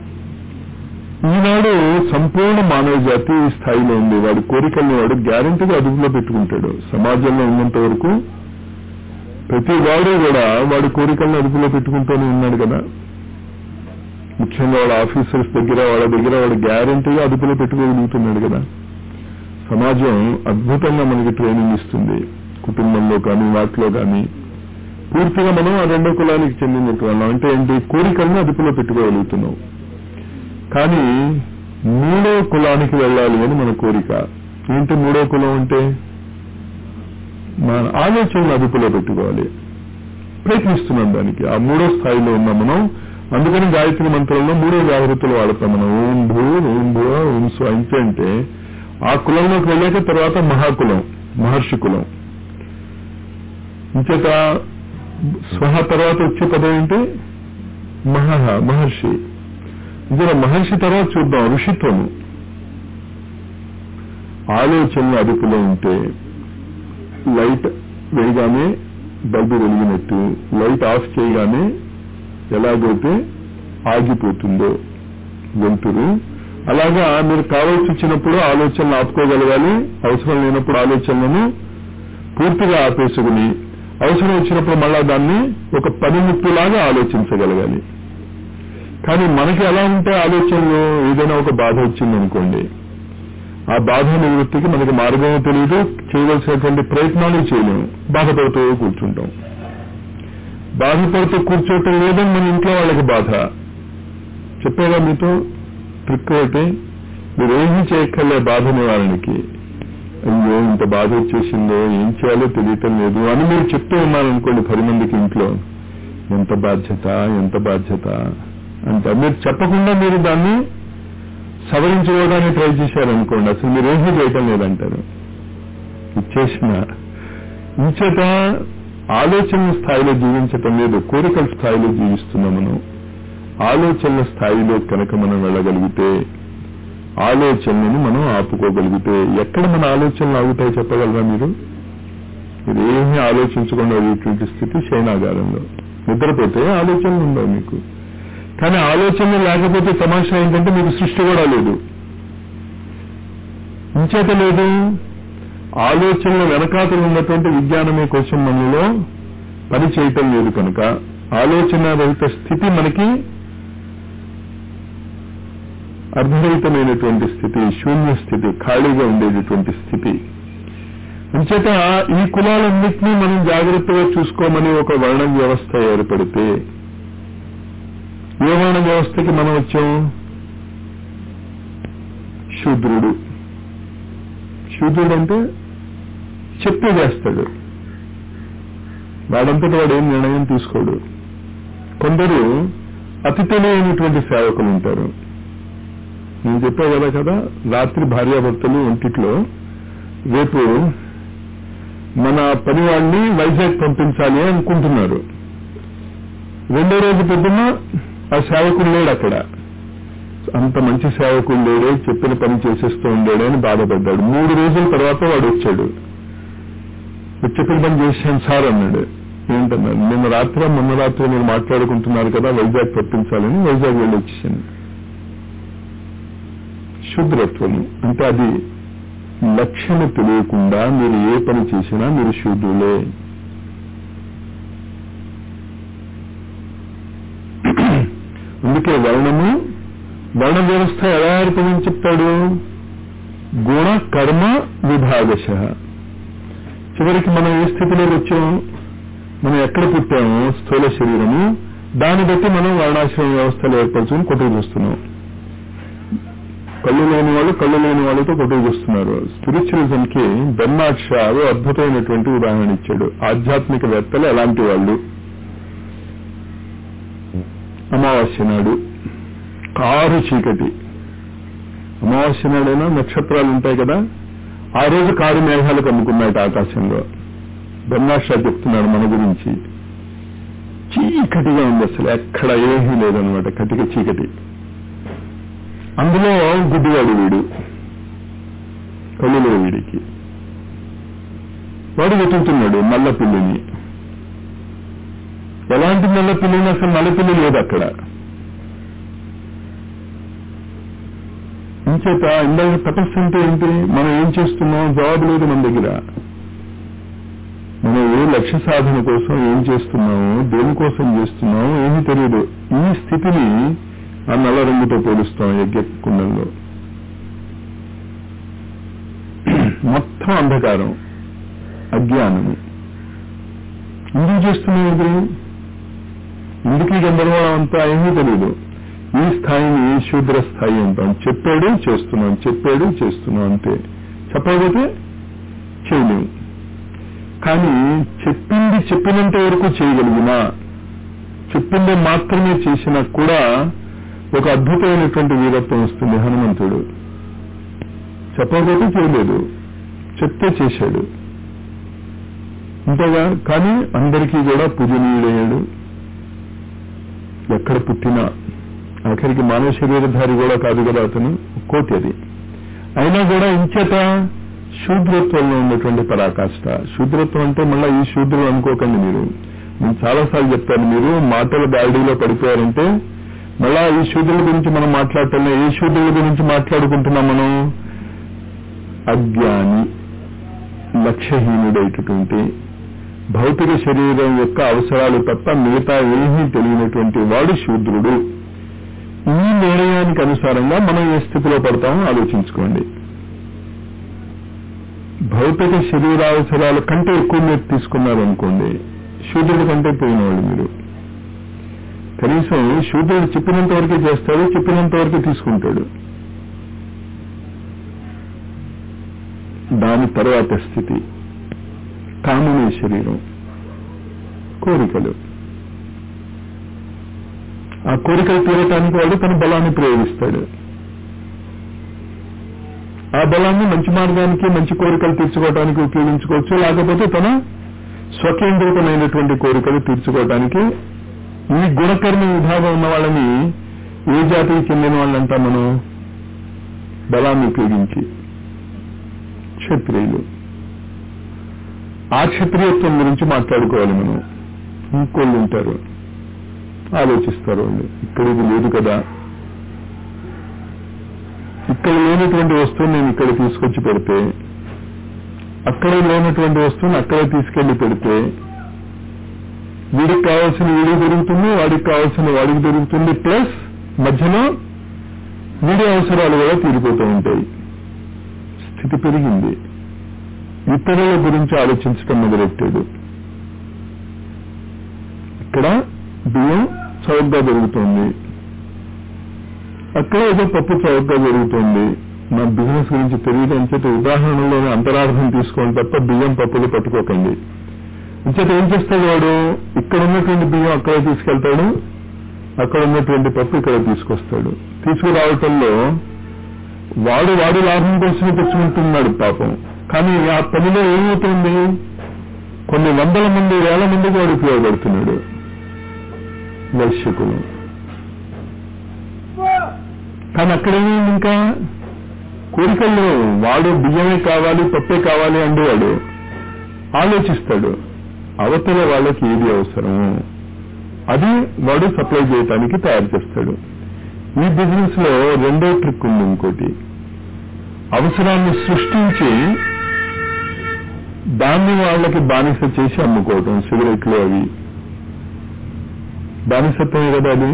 ఈనాడు సంపూర్ణ మానవ జాతి ఈ స్థాయిలో ఉంది వాడి కోరికల్ని వాడు గ్యారంటీగా అదుపులో పెట్టుకుంటాడు సమాజంలో ఉన్నంత వరకు ప్రతి వాడు కూడా వాడి కోరికలను అదుపులో పెట్టుకుంటూనే ఉన్నాడు కదా ముఖ్యంగా వాళ్ళ ఆఫీసర్స్ దగ్గర వాళ్ళ దగ్గర వాడు గ్యారంటీగా అదుపులో పెట్టుకోగలుగుతున్నాడు కదా సమాజం అద్భుతంగా మనకి ట్రైనింగ్ ఇస్తుంది కుటుంబంలో కానీ వాటిలో కానీ పూర్తిగా మనం ఆ రెండో కులానికి చెందినట్టు వాళ్ళం అంటే ఏంటి కోరికలను అదుపులో పెట్టుకోగలుగుతున్నాం కానీ మూడో కులానికి వెళ్ళాలి అని మన కోరిక ఏంటి మూడో కులం అంటే మన ఆలోచనలు అదుపులో పెట్టుకోవాలి ప్రయత్నిస్తున్నాం దానికి ఆ మూడో స్థాయిలో ఉన్నాం మనం అందుకని గాయత్రి మంత్రంలో మూడో జాగ్రత్తలు వాడతాం మనం ఓం భూ ఓం భూ ఓం స్వ ఇంతే అంటే ఆ కులంలోకి వెళ్ళాక తర్వాత మహాకులం మహర్షి కులం ఇంచేత స్వహ తర్వాత వచ్చే పదం ఏంటి మహహ మహర్షి ఇందులో మహర్షి తర్వాత చూద్దాం ఋషిత్వము ఆలోచనలు అదుపులో ఉంటే లైట్ వేయగానే బల్బు వెలిగినట్టు లైట్ ఆఫ్ చేయగానే ఎలాగైతే ఆగిపోతుందో వెలుతురు అలాగా మీరు కావాల్సి వచ్చినప్పుడు ఆలోచనలు ఆపుకోగలగాలి అవసరం లేనప్పుడు ఆలోచనలను పూర్తిగా ఆపేసుకుని అవసరం వచ్చినప్పుడు మళ్ళా దాన్ని ఒక పనిముట్టులాగా ఆలోచించగలగాలి కానీ మనకి ఎలా ఉంటే ఆలోచనలు ఏదైనా ఒక బాధ వచ్చిందనుకోండి ఆ బాధ నివృత్తికి మనకి మార్గం తెలియదు చేయవలసినటువంటి ప్రయత్నాలు చేయలేము బాధపడుతూ కూర్చుంటాం బాధపడుతూ కూర్చోవటం లేదని మన ఇంట్లో వాళ్ళకి బాధ చెప్పేగా మీతో ట్రిక్ ఒకటి మీరు ఏమీ చేయక్కర్లే బాధ నివారణకి అయ్యో ఇంత బాధ వచ్చేసిందో ఏం చేయాలో తెలియటం లేదు అని మీరు చెప్తూ ఉన్నారనుకోండి పది మందికి ఇంట్లో ఎంత బాధ్యత ఎంత బాధ్యత అంటే మీరు చెప్పకుండా మీరు దాన్ని సవరించుకోవడానికి ట్రై చేశారనుకోండి అసలు మీరు ఏమీ చేయటం లేదంటారు ఇచ్చేసిన ఇంచేత ఆలోచనల స్థాయిలో జీవించటం లేదు కోరికల స్థాయిలో జీవిస్తున్నాం మనం ఆలోచనల స్థాయిలో కనుక మనం వెళ్ళగలిగితే ఆలోచనలను మనం ఆపుకోగలిగితే ఎక్కడ మన ఆలోచనలు ఆగుతాయి చెప్పగలరా మీరు మీరు ఏమీ ఆలోచించకుండా అయ్యేటువంటి స్థితి శయనాగారంలో నిద్రపోతే ఆలోచనలు ఉండవు మీకు కానీ ఆలోచనలు లేకపోతే తమాషా ఏంటంటే మీకు సృష్టి కూడా లేదు ఇంచేత లేదు ఆలోచనల వెనకాతలు ఉన్నటువంటి విజ్ఞానమే కోసం మనలో పని చేయటం లేదు కనుక ఆలోచన రహిత స్థితి మనకి అర్ధరహితమైనటువంటి స్థితి శూన్య స్థితి ఖాళీగా ఉండేటటువంటి స్థితి అంచేత ఈ కులాలన్నింటినీ మనం జాగ్రత్తగా చూసుకోమని ఒక వర్ణ వ్యవస్థ ఏర్పడితే ఏ వర్ణ వ్యవస్థకి మనం వచ్చాం శూద్రుడు శూద్రుడు అంటే చెప్పే చేస్తాడు వాడంతటి వాడు ఏం నిర్ణయం తీసుకోడు కొందరు అతి తెలియనటువంటి సేవకులు ఉంటారు నేను చెప్పా కదా కదా రాత్రి భార్యాభర్తలు ఒంటిట్లో రేపు మన పని వాళ్ళని వైజాగ్ పంపించాలి అనుకుంటున్నారు రెండో రోజు పొద్దున్న ఆ సేవకుడు లేడు అక్కడ అంత మంచి సేవకుడు లేడే చెప్పిన పని చేసేస్తూ ఉండేడే అని బాధపడ్డాడు మూడు రోజుల తర్వాత వాడు వచ్చాడు చెప్పిన పని చేశాను సార్ అన్నాడు ఏంటన్నాడు నిన్న రాత్రి మొన్న రాత్రి మీరు మాట్లాడుకుంటున్నారు కదా వైజాగ్ పంపించాలని వైజాగ్ వెళ్ళి వచ్చేసాను శుద్రత్వము అంటే అది లక్ష్యము తెలియకుండా మీరు ఏ పని చేసినా మీరు శూద్రులే అందుకే వర్ణము వర్ణ వ్యవస్థ ఎలా ఏర్పడింది చెప్తాడు గుణ కర్మ విభాగశ చివరికి మనం ఏ స్థితిలోకి వచ్చాం మనం ఎక్కడ పుట్టామో స్థూల శరీరము దాన్ని బట్టి మనం వర్ణాశ్రమ వ్యవస్థలు ఏర్పరచుకుని కొట్టుకు చూస్తున్నాం కళ్ళు లేని వాళ్ళు కళ్ళు లేని వాళ్ళతో కొట్టుకు చూస్తున్నారు స్పిరిచువలిజం కి బెర్నాడ్ షా అద్భుతమైనటువంటి ఉదాహరణ ఇచ్చాడు ఆధ్యాత్మికవేత్తలు ఎలాంటి వాళ్ళు అమావాస్య నాడు కారు చీకటి అమావాస్య నాడైనా నక్షత్రాలు ఉంటాయి కదా ఆ రోజు కారు మేఘాలు కమ్ముకున్నాయట ఆకాశంలో బ్రహ్మాషా చెప్తున్నాడు మన గురించి చీకటిగా ఉంది అసలు ఎక్కడ ఏమీ లేదనమాట కటిక చీకటి అందులో గుడ్డివాడు వీడు కళ్ళులో వీడికి వాడు వెతుకుతున్నాడు నల్ల పిల్లిని ఎలాంటి నల్ల పిల్లిని అసలు నల్ల పిల్లి లేదు అక్కడ ఇంచేత ఇందాక తపస్సు అంటే ఏంటి మనం ఏం చేస్తున్నాం జవాబు లేదు మన దగ్గర మనం ఏ లక్ష్య సాధన కోసం ఏం చేస్తున్నాము దేనికోసం చేస్తున్నాము ఏమీ తెలియదు ఈ స్థితిని ఆ నల్ల రంగుతో పోలుస్తాం యజ్ఞకుండంలో మొత్తం అంధకారం అజ్ఞానము ఎందుకు చేస్తున్నాం ఇది ఇందుకీ గందరగోళం అంతా ఏమీ తెలియదు ఈ స్థాయిని శూద్ర స్థాయి అంటాం చెప్పాడు చేస్తున్నాం చెప్పాడు చేస్తున్నాం అంతే చెప్పకపోతే చేయలేము కానీ చెప్పింది చెప్పినంత వరకు చేయగలిగినా చెప్పింది మాత్రమే చేసినా కూడా ఒక అద్భుతమైనటువంటి వీరత్వం వస్తుంది హనుమంతుడు చెప్పకపోతే చేయలేదు చెప్తే చేశాడు అంతేగా కానీ అందరికీ కూడా పూజనీయుడయ్యాడు ఎక్కడ పుట్టినా ఆఖరికి మానవ శరీరధారి కూడా కాదు కదా అతను కోతి అది అయినా కూడా ఇంచేత శూద్రత్వంలో ఉన్నటువంటి పరాకాష్ట శూద్రత్వం అంటే మళ్ళీ ఈ శూద్రులు అనుకోకండి మీరు నేను చాలాసార్లు చెప్తాను మీరు మాటల గాడిలో పడిపోయారంటే మళ్ళా ఈ శూద్రుల గురించి మనం మాట్లాడటంలో ఏ శూద్రుల గురించి మాట్లాడుకుంటున్నాం మనం అజ్ఞాని లక్ష్యహీనుడైనటువంటి భౌతిక శరీరం యొక్క అవసరాలు తప్ప మిగతా ఏమీ తెలియనటువంటి వాడు శూద్రుడు ఈ నిర్ణయానికి అనుసారంగా మనం ఏ స్థితిలో పడతామో ఆలోచించుకోండి భౌతిక శరీరావసరాల కంటే ఎక్కువ మీరు తీసుకున్నారనుకోండి శూద్రుడి కంటే పోయినవాళ్ళు మీరు కనీసం శూద్రుడు చెప్పినంత వరకే చేస్తాడు చెప్పినంత వరకే తీసుకుంటాడు దాని తర్వాత స్థితి కామనే శరీరం కోరికలు ఆ కోరికలు తీరటానికి వాడు తన బలాన్ని ప్రయోగిస్తాడు ఆ బలాన్ని మంచి మార్గానికి మంచి కోరికలు తీర్చుకోవడానికి ఉపయోగించుకోవచ్చు లేకపోతే తన స్వకేంద్రితమైనటువంటి కోరికలు తీర్చుకోవడానికి ఈ గుణకర్మ విభాగం ఉన్న వాళ్ళని ఏ జాతికి చెందిన వాళ్ళంటా మనం బలాన్ని ఉపయోగించి క్షత్రియులు ఆ క్షత్రియత్వం గురించి మాట్లాడుకోవాలి మనం ఇంకోళ్ళు ఉంటారు ఆలోచిస్తారు వాళ్ళు ఇక్కడ ఇది లేదు కదా ఇక్కడ లేనటువంటి వస్తువుని నేను ఇక్కడ తీసుకొచ్చి పెడితే అక్కడ లేనటువంటి వస్తువుని అక్కడే తీసుకెళ్లి పెడితే వీడికి కావాల్సిన వీడికి దొరుకుతుంది వాడికి కావాల్సిన వాడికి దొరుకుతుంది ప్లస్ మధ్యలో వీడి అవసరాలు కూడా తీరిపోతూ ఉంటాయి స్థితి పెరిగింది ఇతరుల గురించి ఆలోచించడం మొదలెట్టాడు ఇక్కడ బియ్యం చౌకగా దొరుకుతుంది అక్కడ ఏదో పప్పు చౌకగా జరుగుతుంది నా బిజినెస్ గురించి తెలియదు అంచేత ఉదాహరణలోనే అంతరార్థం తీసుకోండి తప్ప బియ్యం పప్పులు పట్టుకోకండి అంచేత ఏం చేస్తాడు వాడు ఇక్కడ ఉన్నటువంటి బియ్యం అక్కడ తీసుకెళ్తాడు అక్కడ ఉన్నటువంటి పప్పు ఇక్కడ తీసుకొస్తాడు తీసుకురావటంలో వాడు వాడి లాభం కోసమే తెచ్చుకుంటున్నాడు పాపం కానీ ఆ పనిలో ఏమవుతుంది కొన్ని వందల మంది వేల మందికి వాడు ఉపయోగపడుతున్నాడు వైశ్యకులు కానీ అక్కడేమైంది ఇంకా కోరికల్లో వాడు బియ్యమే కావాలి పప్పే కావాలి అండేవాడు ఆలోచిస్తాడు అవతల వాళ్ళకి ఏది అవసరము అది వాడు సప్లై చేయటానికి తయారు చేస్తాడు ఈ బిజినెస్ లో రెండో ట్రిక్ ఉంది ఇంకోటి అవసరాన్ని సృష్టించి దాన్ని వాళ్ళకి బానిస చేసి అమ్ముకోవటం సిగరెట్లు అవి బానిసత్వమే కదా అది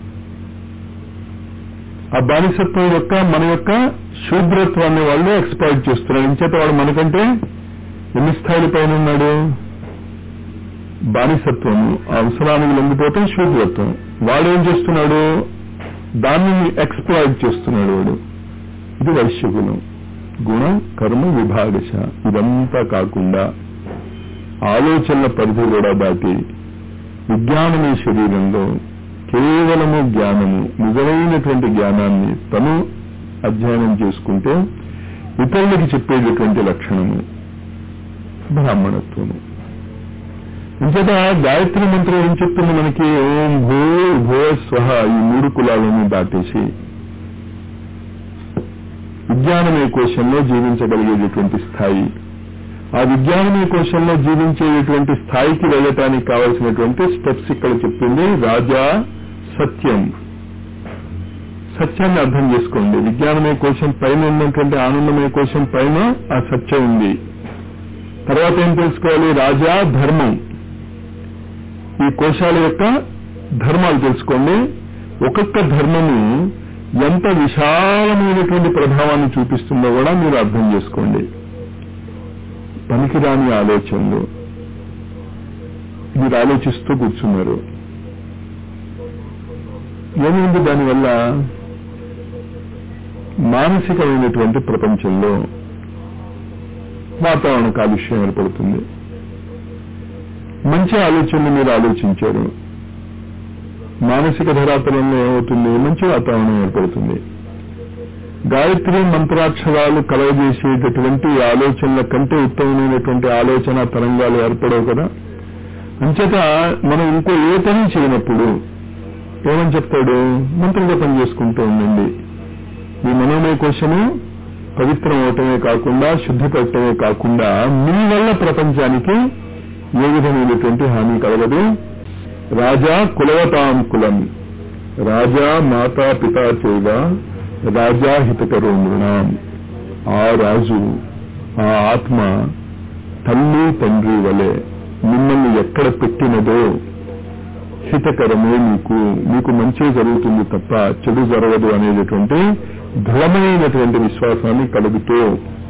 ఆ బానిసత్వం యొక్క మన యొక్క శూద్రత్వాన్ని వాళ్ళు ఎక్స్ప్లాయిట్ చేస్తున్నారు ఇంచేత వాడు మనకంటే ఎన్ని స్థాయిల పైన ఉన్నాడు బానిసత్వము ఆ అవసరానికి లొంగిపోవటం శూద్రత్వం వాడేం చేస్తున్నాడు దాన్ని ఎక్స్ప్లాయిట్ చేస్తున్నాడు వాడు ఇది వైశ్యగుణం గుణ కర్మ విభాగశ ఇదంతా కాకుండా ఆలోచనల పరిధి కూడా దాటి విజ్ఞానమే శరీరంలో కేవలము జ్ఞానము నిజమైనటువంటి జ్ఞానాన్ని తను అధ్యయనం చేసుకుంటే ఇతరులకి చెప్పేటటువంటి లక్షణము బ్రాహ్మణత్వము ఇంచేత గాయత్రి మంత్రం ఏం చెప్తుంది మనకి ఓం భూ భూ స్వహ ఈ మూడు కులాలను దాటేసి విజ్ఞానమే కోశంలో జీవించగలిగేటటువంటి స్థాయి ఆ విజ్ఞానమే కోశంలో జీవించేటటువంటి స్థాయికి వెళ్ళటానికి కావలసినటువంటి స్టెప్స్ ఇక్కడ చెప్పింది రాజా సత్యం సత్యాన్ని అర్థం చేసుకోండి విజ్ఞానమే కోశం పైన ఉన్నటువంటి ఆనందమయ కోశం పైన ఆ సత్యం ఉంది తర్వాత ఏం తెలుసుకోవాలి రాజా ధర్మం ఈ కోశాల యొక్క ధర్మాలు తెలుసుకోండి ఒక్కొక్క ధర్మము ఎంత విశాలమైనటువంటి ప్రభావాన్ని చూపిస్తుందో కూడా మీరు అర్థం చేసుకోండి పనికిరాని ఆలోచనలు మీరు ఆలోచిస్తూ కూర్చున్నారు ఏమైంది దానివల్ల మానసికమైనటువంటి ప్రపంచంలో వాతావరణ కాలుష్యం ఏర్పడుతుంది మంచి ఆలోచనలు మీరు ఆలోచించారు మానసిక ధరాతలంలో ఏమవుతుంది మంచి వాతావరణం ఏర్పడుతుంది గాయత్రి మంత్రాక్షరాలు కలగజేసేటటువంటి ఆలోచనల కంటే ఉత్తమమైనటువంటి ఆలోచన తరంగాలు ఏర్పడవు కదా అంచేత మనం ఇంకో ఏ పని చేయనప్పుడు ఏమని చెప్తాడు మంత్ర జపం చేసుకుంటూ ఉండండి ఈ మనోమయ కోశము పవిత్రం అవటమే కాకుండా శుద్ధిపడటమే కాకుండా మీ వల్ల ప్రపంచానికి ఏ విధమైనటువంటి హాని కలగదు రాజా కులవతాం కులం రాజా మాతా పితా చేవ రాజా హితకరో నృణాం ఆ రాజు ఆ ఆత్మ తల్లి తండ్రి వలె మిమ్మల్ని ఎక్కడ పెట్టినదో హితకరమే మీకు మీకు మంచి జరుగుతుంది తప్ప చెడు జరగదు అనేటటువంటి దృఢమైనటువంటి విశ్వాసాన్ని కలుగుతూ